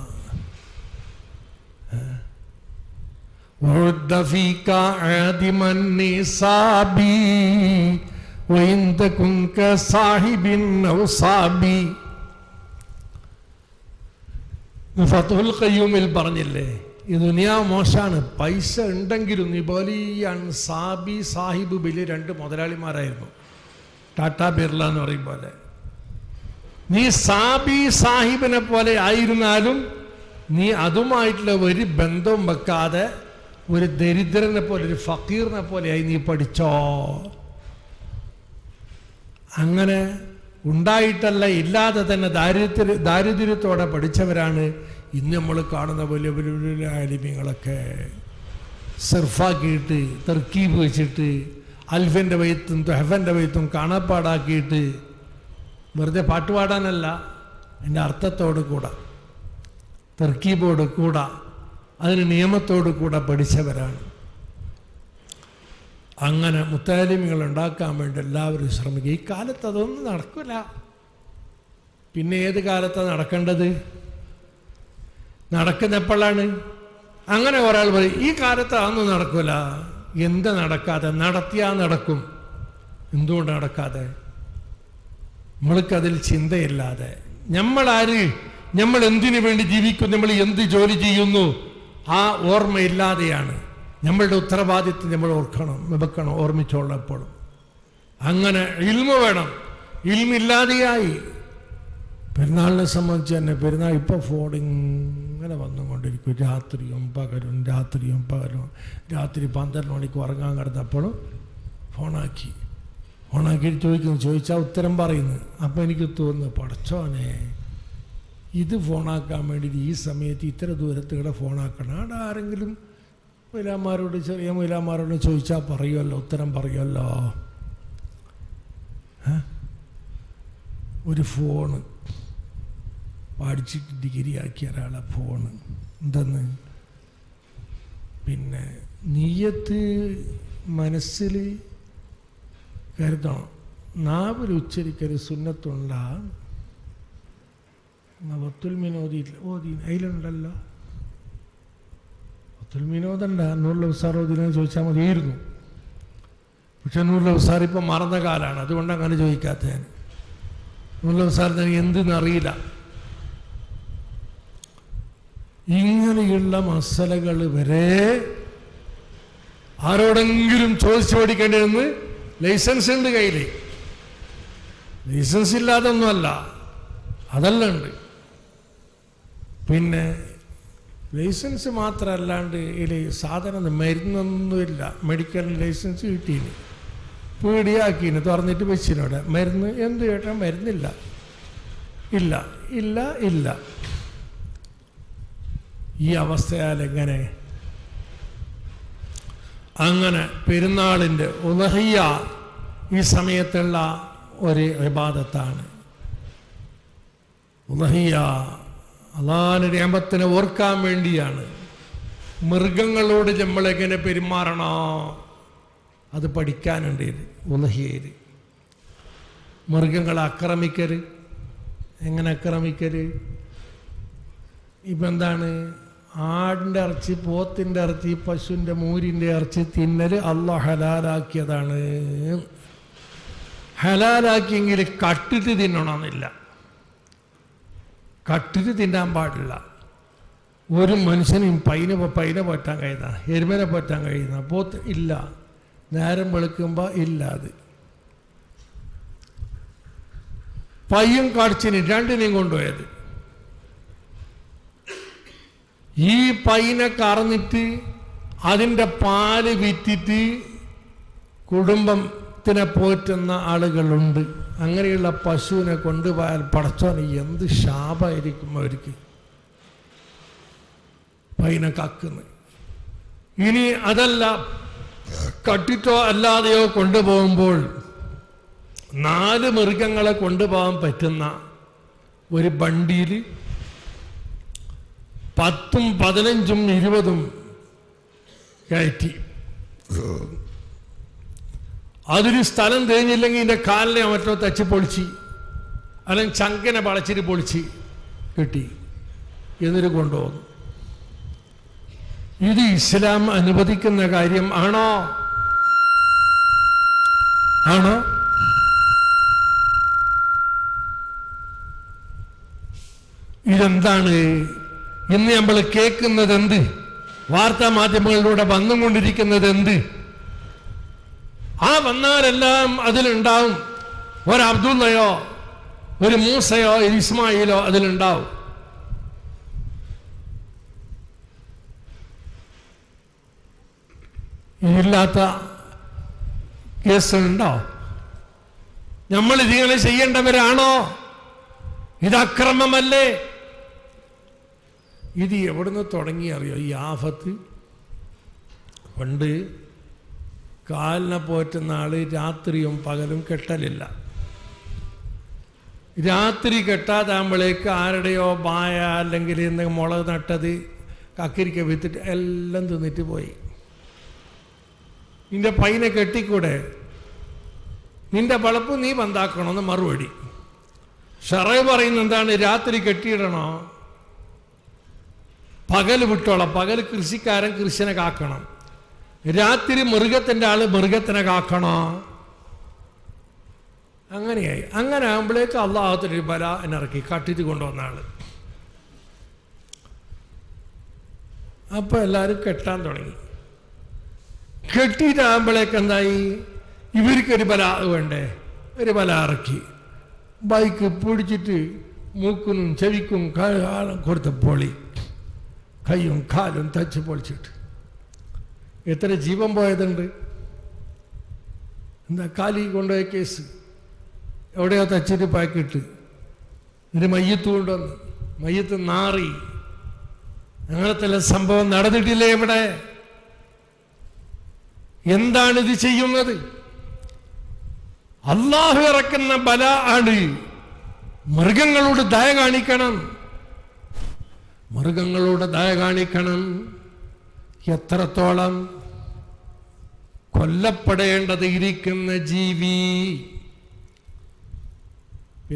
ورد فيك عادم النصاب وإن تكن كصاحب أو صابي ഫത്തുൽ കയ്യൂമിൽ പറഞ്ഞില്ലേ ഈ ദുനിയാവ് മോശമാണ് പൈസ ഉണ്ടെങ്കിലും നീ വലിയ സാബി സാഹിബ് വലിയ രണ്ട് മുതലാളിമാരായിരുന്നു ടാറ്റ ബിർല എന്ന് പറയും പോലെ നീ സാബി സാഹിബിനെ പോലെ ആയിരുന്നാലും നീ അതുമായിട്ടുള്ള ഒരു ബന്ധവും വെക്കാതെ ഒരു ദരിദ്രനെ പോലെ ഒരു ഫക്കീറിനെ പോലെയായി നീ പഠിച്ചോ അങ്ങനെ ഉണ്ടായിട്ടല്ല ഇല്ലാതെ തന്നെ ദാരിദ്ര്യ ദാരിദ്ര്യത്തോടെ പഠിച്ചവരാണ് ഇന്ന് നമ്മൾ കാണുന്ന വലിയ വലിയ വലിയ ആലിമ്യങ്ങളൊക്കെ സെർഫാക്കിയിട്ട് തെർക്കീബ് വെച്ചിട്ട് അൽഫിൻ്റെ വയത്തും തെഹഫൻ്റെ വയത്തും കാണാപ്പാടാക്കിയിട്ട് വെറുതെ പാട്ട് പാടാനല്ല എൻ്റെ അർത്ഥത്തോട് കൂടെ തെർക്കീബോട് കൂടെ അതിന് നിയമത്തോട് കൂടെ പഠിച്ചവരാണ് അങ്ങനെ മുത്താലിമികൾ ഉണ്ടാക്കാൻ വേണ്ടി എല്ലാവരും ശ്രമിക്കുക ഈ കാലത്ത് അതൊന്നും നടക്കില്ല പിന്നെ ഏത് കാലത്താണ് നടക്കേണ്ടത് നടക്കുന്ന എപ്പോഴാണ് അങ്ങനെ ഒരാൾ പറയും ഈ കാലത്ത് അതൊന്നും നടക്കില്ല എന്ത് നടക്കാതെ നടത്തിയാൽ നടക്കും എന്തുകൊണ്ട് നടക്കാതെ നമ്മൾക്കതിൽ ചിന്തയില്ലാതെ നമ്മളാര് നമ്മൾ എന്തിനു വേണ്ടി ജീവിക്കുന്നു നമ്മൾ എന്ത് ജോലി ചെയ്യുന്നു ആ ഓർമ്മയില്ലാതെയാണ് നമ്മളുടെ ഉത്തരവാദിത്വം നമ്മൾ ഓർക്കണം വെക്കണം ഓർമ്മിച്ചോളപ്പോഴും അങ്ങനെ ഇൽമ വേണം ഇൽമില്ലാതെയായി പെരുന്നാളിനെ സംബന്ധിച്ച് തന്നെ പെരുന്നാൾ ഇപ്പോൾ ഫോൺ ഇങ്ങനെ വന്നുകൊണ്ടിരിക്കും രാത്രിയും പകലും രാത്രിയും പകലും രാത്രി പന്ത്രണ്ട് മണിക്ക് ഉറങ്ങാൻ കിടന്നപ്പോഴും ഫോണാക്കി ഫോണാക്കി ചോദിക്കുന്നു ചോദിച്ചാൽ ഉത്തരം പറയുന്നു അപ്പം എനിക്ക് തോന്നുന്നു പടച്ചോനെ ഇത് ഫോണാക്കാൻ വേണ്ടിയിട്ട് ഈ സമയത്ത് ഇത്ര ദൂരത്തുകൂടെ ഫോണാക്കണം അവിടെ ആരെങ്കിലും മൈലാന്മാരോട് ചെറിയ മൈലാന്മാരോട് ചോദിച്ചാൽ പറയുമല്ലോ ഉത്തരം പറയുമല്ലോ ഏ? ഒരു ഫോണ് പഠിച്ചിട്ട് ഡിഗ്രി ആക്കിയ ഒരാളെ ഫോണ് എന്തെന്ന് പിന്നെ നീയത്ത് മനസ്സിൽ കരുതണം നാവിൽ ഉച്ചരിക്കൽ സുന്നത്തുണ്ടാ വത്തുൽമിൻ ഓതി ഓതി അതിലുണ്ടല്ലോ അബ്ദുൽ വിനോദണ്ട നൂറുള്ള ഉസാറോ ഇതിനെ ചോദിച്ചാൽ മതിയായിരുന്നു പക്ഷെ നൂറുള്ള ഉസാർ ഇപ്പം മറന്ന കാലാണ് അതുകൊണ്ട് അങ്ങനെ ചോദിക്കാത്ത ഞാൻ നൂറുള്ള ഉസാറിന് എന്തെന്നറിയില്ല ഇങ്ങനെയുള്ള മസലകൾ വരെ ആരോടെങ്കിലും ചോദിച്ചു പഠിക്കേണ്ടതെന്ന് ലൈസൻസ് ഉണ്ട് കയ്യിൽ ലൈസൻസ് ഇല്ലാതൊന്നുമല്ല അതല്ല ഉണ്ട് പിന്നെ ലൈസൻസ് മാത്രമല്ലാണ്ട് ഇതിൽ സാധനം മരുന്നൊന്നുമില്ല മെഡിക്കൽ ലൈസൻസ് കിട്ടീന് പീടിയാക്കീന് തുറന്നിട്ട് വെച്ചിനോടെ മരുന്ന് എന്ത് കേട്ടാൽ മരുന്നില്ല ഇല്ല ഇല്ല ഇല്ല ഈ അവസ്ഥയാൽ എങ്ങനെ അങ്ങനെ പെരുന്നാളിൻ്റെ ഉലഹിയ ഈ സമയത്തുള്ള ഒരു വിവാദത്താണ് ഉലഹിയ അള്ളാഹിൻ്റെ രേമത്തിനെ ഓർക്കാൻ വേണ്ടിയാണ് മൃഗങ്ങളോട് നമ്മളെങ്ങനെ പെരുമാറണോ അത് പഠിക്കാനുണ്ട് ഇത് ഉലഹിയയിൽ മൃഗങ്ങളെ ആക്രമിക്കരുത് എങ്ങനെ ആക്രമിക്കരുത് ഇപ്പം എന്താണ് ആടിൻ്റെ ഇറച്ചി പോത്തിൻ്റെ ഇറച്ചി പശുവിൻ്റെ മൂരിൻ്റെ ഇറച്ചി തിന്നൽ അല്ല ഹലാലാക്കിയതാണ് ഹലാലാക്കിയെങ്കിൽ കട്ടിട്ട് തിന്നണമെന്നില്ല കട്ടിട്ട് തിന്നാൻ പാടില്ല ഒരു മനുഷ്യനും പൈന പൈന പറ്റാൻ കഴിയുന്ന എരുമനെ പറ്റാൻ കഴിയുന്ന പോത്ത് ഇല്ല നേരം വെളുക്കുമ്പോൾ ഇല്ല അത് പയ്യും കാടിച്ചിന് രണ്ടിനെയും കൊണ്ടുപോയത് ഈ പൈനെ കറന്നിട്ട് അതിൻ്റെ പാല് വിറ്റിട്ട് കുടുംബത്തിനെ പോറ്റുന്ന ആളുകളുണ്ട് അങ്ങനെയുള്ള പശുവിനെ കൊണ്ടുപോയാൽ പടച്ചോന് എന്ത് ശാപമായിരിക്കും അവർക്ക് പൈനെ കക്കുന്നു ഇനി അതല്ല കട്ടിട്ടോ അല്ലാതെയോ കൊണ്ടുപോകുമ്പോൾ നാല് മൃഗങ്ങളെ കൊണ്ടുപോകാൻ പറ്റുന്ന ഒരു വണ്ടിയിൽ പത്തും പതിനഞ്ചും ഇരുപതും കയറ്റി അതിന് സ്ഥലം തേഞ്ഞില്ലെങ്കിൽ ഇതിൻ്റെ കാലിനെ മറ്റോ തച്ച് പൊളിച്ച് അല്ലെങ്കിൽ ചങ്കനെ വളച്ചിട്ട് പൊളിച്ച് കിട്ടി എന്നിട്ട് കൊണ്ടുപോകുന്നു ഇത് ഇസ്ലാം അനുവദിക്കുന്ന കാര്യം ആണോ ആണോ ഇതെന്താണ് ഇന്ന് നമ്മൾ കേൾക്കുന്നത് എന്ത് വാർത്താ മാധ്യമങ്ങളിലൂടെ വന്നുകൊണ്ടിരിക്കുന്നത് എന്ത് ആ വന്നാലെല്ലാം അതിലുണ്ടാവും ഒരു അബ്ദുള്ളയോ ഒരു മൂസയോ ഒരു ഇസ്മായിലോ അതിലുണ്ടാവും ഇല്ലാത്ത കേസുണ്ടോ നമ്മൾ ഇതിങ്ങനെ ചെയ്യേണ്ടവരാണോ ഇത് അക്രമമല്ലേ ഇത് എവിടുന്ന് തുടങ്ങി അറിയോ ഈ ആഫത്ത് പണ്ട് കാലിനെ പോറ്റുന്ന ആള് രാത്രിയും പകലും കെട്ടലില്ല രാത്രി കെട്ടാതാകുമ്പോഴേക്ക് ആരുടെയോ ബായ അല്ലെങ്കിൽ എന്തെങ്കിലും മുളക് നട്ടത് കക്കരിക്ക വിത്തിട്ട് എല്ലാം തിന്നിട്ട് പോയി നിന്റെ പൈനെ കെട്ടിക്കൂടെ നിന്റെ വളപ്പ് നീ ബന്ധാക്കണമെന്ന് മറുപടി ഷറ പറയുന്ന എന്താണ് രാത്രി കെട്ടിയിടണോ പകൽ വിട്ടോളാം പകൽ കൃഷിക്കാരൻ കൃഷിനെ കാക്കണം രാത്രി മൃഗത്തിൻ്റെ ആള് മൃഗത്തിനെ കാക്കണോ അങ്ങനെയായി അങ്ങനെ ആകുമ്പോഴേക്ക് അള്ളാഹത്തിന് ബല എന്നിറക്കി കട്ടിട്ട് കൊണ്ടുവന്ന ആള് അപ്പൊ എല്ലാവരും കെട്ടാൻ തുടങ്ങി കെട്ടിയിട്ടാകുമ്പോഴേക്ക് എന്തായി ഇവർക്കൊരു ബല വേണ്ടേ ഒരു ബല ഇറക്കി ബൈക്ക് പിടിച്ചിട്ട് മൂക്കിനും ചെവിക്കും കാലും കൊടുത്ത പൊളി കൈയും കാലും തച്ച് പൊളിച്ചിട്ട് എത്ര ജീവൻ പോയതുണ്ട് എന്താ കാലി കൊണ്ടുപോയ കേസ് എവിടെയോ തച്ചിട്ട് പാക്കിട്ട് എന്നിട്ട് മയ്യത്ത് കൊണ്ടുവന്ന് മയ്യത്ത് നാറി അങ്ങനത്തെ സംഭവം നടന്നിട്ടില്ലേ ഇവിടെ എന്താണ് ഇത് ചെയ്യുന്നത് അള്ളാഹു ഇറക്കുന്ന ബല ആണ് മൃഗങ്ങളോട് ദയ കാണിക്കണം മൃഗങ്ങളോട് ദയ കാണിക്കണം എത്രത്തോളം കൊല്ലപ്പെടേണ്ടത് ഇരിക്കുന്ന ജീവി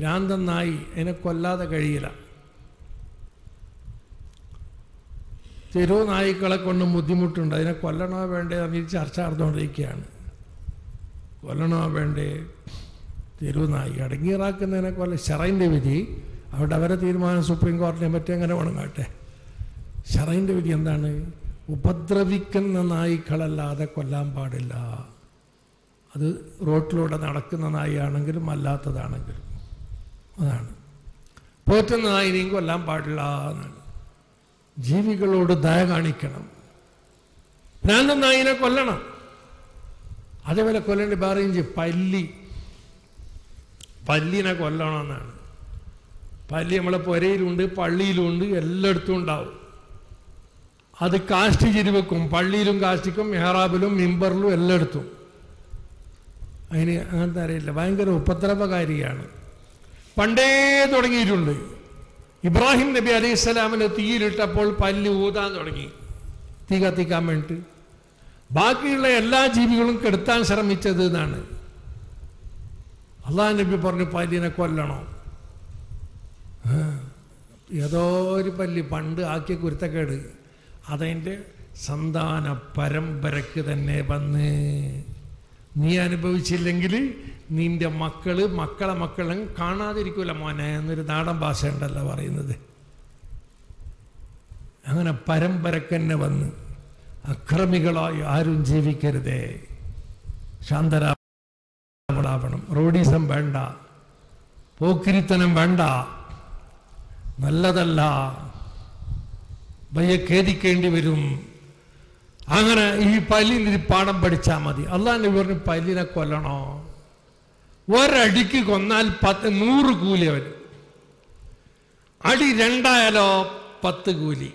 ഭ്രാന്തനായി അതിനെ കൊല്ലാതെ കഴിയില്ല തെരുവ് നായ്ക്കളെ കൊണ്ട് ബുദ്ധിമുട്ടുണ്ട് അതിനെ കൊല്ലണോ വേണ്ടേ എന്ന് ചർച്ച നടന്നുകൊണ്ടിരിക്കുകയാണ് കൊല്ലണോ വേണ്ടേ തെരുവ് നായി അടങ്ങിയിറാക്കുന്നതിനെ കൊല്ല ഷറൈൻ്റെ വിധി അവിടെ അവരെ തീരുമാനം സുപ്രീം കോടതിനെ പറ്റി അങ്ങനെ ഉണങ്ങാട്ടെ ഷറൈൻ്റെ വിധി എന്താണ് ഉപദ്രവിക്കുന്ന നായ്ക്കളല്ലാതെ കൊല്ലാൻ പാടില്ല അത് റോട്ടിലൂടെ നടക്കുന്ന നായാണെങ്കിലും അല്ലാത്തതാണെങ്കിലും അതാണ് പോറ്റുന്ന നായിനെയും കൊല്ലാൻ പാടില്ല എന്നാണ് ജീവികളോട് ദയ കാണിക്കണം ഭ്രാന്തൻ നായിനെ കൊല്ലണം അതേപോലെ കൊല്ലേണ്ട വേറെയും ചെയ്യും പല്ലി പല്ലിനെ കൊല്ലണം എന്നാണ് പല്ലി നമ്മളെ പുരയിലുണ്ട് പള്ളിയിലുണ്ട് എല്ലായിടത്തും ഉണ്ടാവും അത് കാസ്റ്റ് ചിരി വെക്കും പള്ളിയിലും കാസ്റ്റിക്കും മെഹ്റാബിലും മിമ്പറിലും എല്ലായിടത്തും അതിന് അങ്ങനത്തെ അറിയില്ല ഭയങ്കര ഉപദ്രവകാരിയാണ് പണ്ടേ തുടങ്ങിയിട്ടുണ്ട് ഇബ്രാഹിം നബി അലൈഹി സ്വലാമിനെ തീയിലിട്ടപ്പോൾ പല്ല് ഊതാൻ തുടങ്ങി തീ കത്തിക്കാൻ വേണ്ടിയിട്ട് ബാക്കിയുള്ള എല്ലാ ജീവികളും കെടുത്താൻ ശ്രമിച്ചത് എന്നാണ് അള്ളാഹ് നബി പറഞ്ഞു പല്ലിനെ കൊല്ലണോ ആ, ഏതോ ഒരു പല്ലി പണ്ട് ആക്കിയ കുരുത്തക്കേട് അതതിൻ്റെ സന്താന പരമ്പരക്ക് തന്നെ വന്ന് നീ അനുഭവിച്ചില്ലെങ്കിൽ നിന്റെ മക്കള് മക്കളെ മക്കളും കാണാതിരിക്കൂല മോനെ എന്നൊരു നാടൻ ഭാഷ ഉണ്ടല്ലോ പറയുന്നത് അങ്ങനെ പരമ്പരക്ക് തന്നെ വന്ന് അക്രമികളായി ആരും ജീവിക്കരുതേ ശാന്തരാവണം റോഡീസം വേണ്ട പോക്കിരിത്തനം വേണ്ട നല്ലതല്ല ഭയ ഖേദിക്കേണ്ടി വരും അങ്ങനെ ഈ പല്ലിന് പാഠം പഠിച്ചാൽ മതി അള്ളാഹിന്റെ പറഞ്ഞു പല്ലിനെ കൊല്ലണോ ഒരടിക്ക് കൊന്നാൽ പത്ത് നൂറ് കൂലി അവൻ അടി രണ്ടായാലോ പത്ത് കൂലി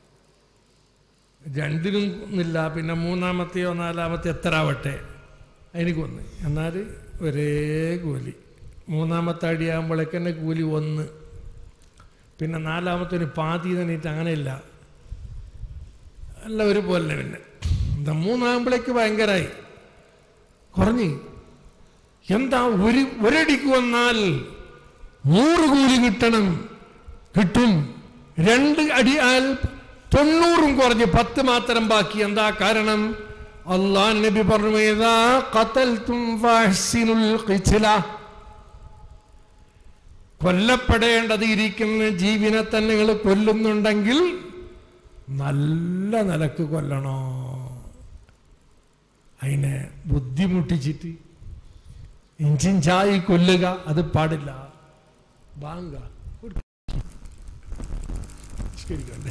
രണ്ടിനും ഒന്നില്ല പിന്നെ മൂന്നാമത്തെയോ നാലാമത്തെ എത്ര ആവട്ടെ അതിന് കൊന്ന് എന്നാൽ ഒരേ കൂലി മൂന്നാമത്തെ അടിയാകുമ്പോഴേക്കന്നെ കൂലി ഒന്ന് പിന്നെ നാലാമത്തെ ഒരു പാതി തന്നിട്ട് അങ്ങനെയില്ല എല്ലാം ഒരുപോലെ പിന്നെ എന്താ മൂന്നാകുമ്പോഴേക്ക് ഭയങ്കരമായി കുറഞ്ഞ് എന്താ ഒരു ഒരടിക്ക് വന്നാൽ നൂറ് കൂലി കിട്ടണം കിട്ടും രണ്ട് അടി ആയാൽ തൊണ്ണൂറും കുറഞ്ഞ് പത്ത് മാത്രം ബാക്കി എന്താ കാരണം അള്ളാഹ് നബി പറഞ്ഞു "ഇദാ ഖതൽതും ഫഅഹ്സിനുൽ ഖിത്ല." കൊല്ലപ്പെടേണ്ടത് ഇരിക്കുന്ന ജീവനെ തന്നെ നിങ്ങൾ കൊല്ലുന്നുണ്ടെങ്കിൽ നല്ല നിലക്ക് കൊല്ലണോ അതിനെ ബുദ്ധിമുട്ടിച്ചിട്ട് ഇഞ്ചിഞ്ചായി കൊല്ലുക അത് പാടില്ല ബാങ്ക നിസ്കരിക്കണ്ടേ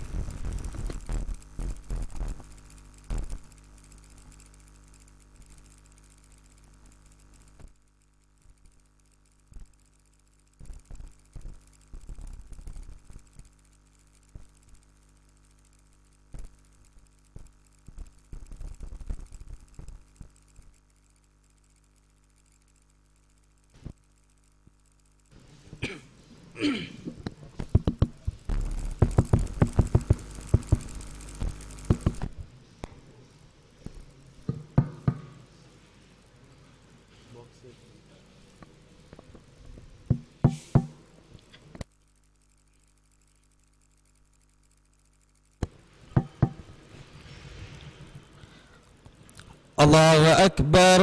الله أكبر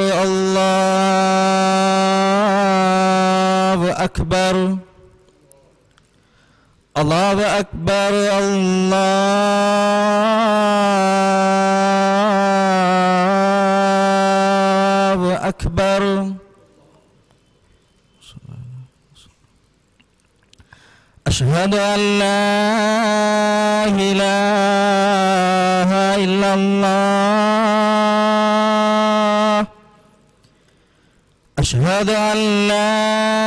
الله أكبر الله أكبر الله أكبر أشهد أن لا إله إلا الله أشهد أن لا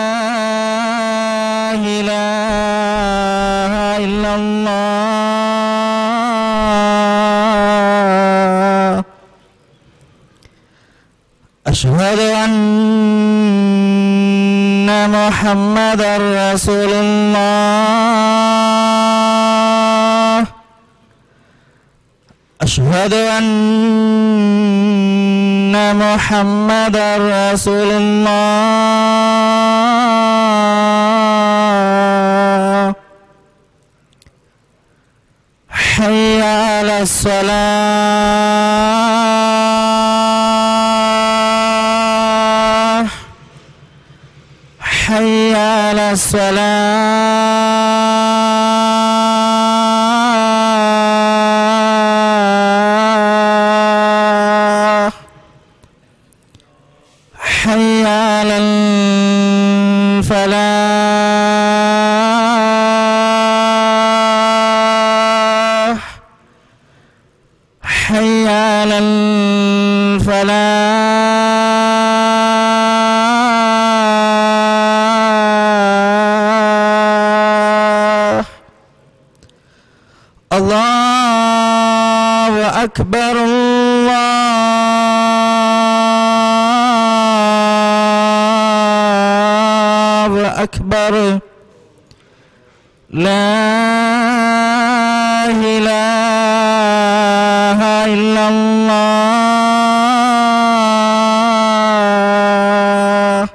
إله إلا الله أشهد أن محمدا رسول الله أشهد أن محمدا رسول الله حي على الصلاة حي على الصلاة حي على الفلاح حي على الفلاح الله أكبر الله أكبر لا إله إلا الله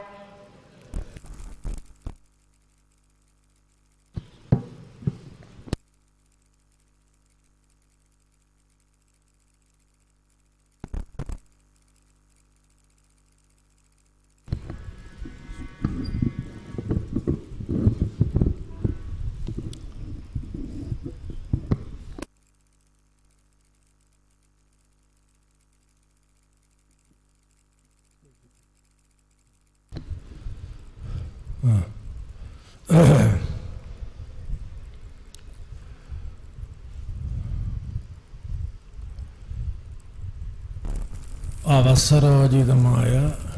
അവസരോചിതമായ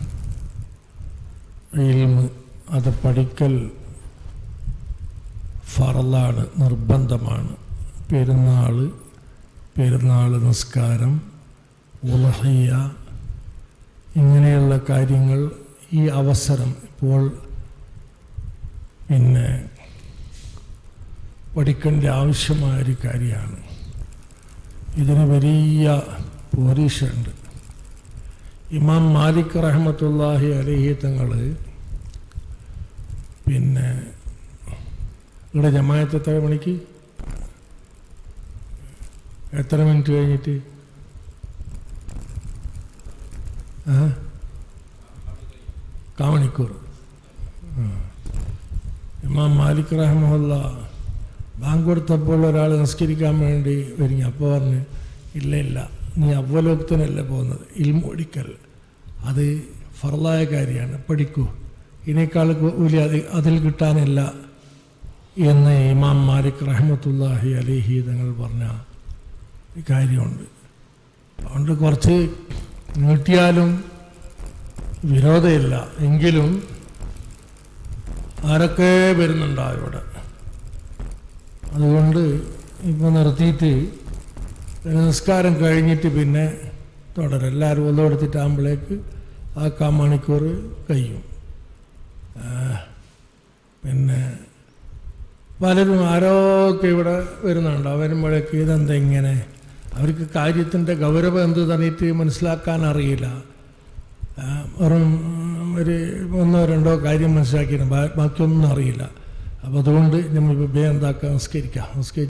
ഇൽമ് അത് പഠിക്കൽ ഫറലാണ് നിർബന്ധമാണ് പെരുന്നാൾ പെരുന്നാൾ നിസ്കാരം ഉലഹിയ ഇങ്ങനെയുള്ള കാര്യങ്ങൾ ഈ അവസരം ഇപ്പോൾ പിന്നെ പഠിക്കേണ്ട ആവശ്യമായ ഒരു കാര്യമാണ് ഇതിന് വലിയ പോലീസുണ്ട് ഇമാം മാലിക് റഹ്മത്തുല്ലാഹി അലഹി തങ്ങൾ പിന്നെ ഇവിടെ ജമായത്ത് എത്ര മണിക്ക് എത്ര മിനിറ്റ് കഴിഞ്ഞിട്ട് ആ കാമണിക്കൂർ ആ. ഇമാം മാലിക് റഹ്മുല്ല ബാങ്ക് കൊടുത്തപ്പോൾ ഒരാൾ നിസ്കരിക്കാൻ വേണ്ടി വരിക അപ്പോൾ പറഞ്ഞ് ഇല്ല ഇല്ല നീ അവലോകത്തിനല്ല പോകുന്നത് ഇൽമ പഠിക്കൽ അത് ഫറലായ കാര്യമാണ് പഠിക്കൂ ഇതിനേക്കാൾ വലിയ അത് അതിൽ കിട്ടാനില്ല എന്ന് ഇമാം മാലിക് റഹ്മത്തുല്ലാഹി അലിഹി തങ്ങൾ പറഞ്ഞ ഒരു കാര്യമുണ്ട് അതുകൊണ്ട് കുറച്ച് നീട്ടിയാലും വിരോധമില്ല എങ്കിലും ആരൊക്കെ വരുന്നുണ്ടാവും ഇവിടെ അതുകൊണ്ട് ഇപ്പോൾ നിർത്തിയിട്ട് പിന്നെ നിസ്കാരം കഴിഞ്ഞിട്ട് പിന്നെ തുടരും എല്ലാവരും ഒന്നും എടുത്തിട്ടാകുമ്പോഴേക്ക് ആ കാ മണിക്കൂർ കഴിയും ആ, പിന്നെ പലരും ആരോക്കെ ഇവിടെ വരുന്നുണ്ട് വരുമ്പോഴേക്ക് ഇതെന്താ ഇങ്ങനെ അവർക്ക് കാര്യത്തിൻ്റെ ഗൗരവം എന്ത് തന്നിട്ട് മനസ്സിലാക്കാൻ അറിയില്ല ആ, വെറും ഒരു ഒന്നോ രണ്ടോ കാര്യം മനസ്സിലാക്കിയിട്ട് ബാക്കിയൊന്നും അറിയില്ല അപ്പോൾ അതുകൊണ്ട് നമ്മൾ ബേ എന്താക്കാം നിസ്കരിക്കാം നിസ്കരിച്ച്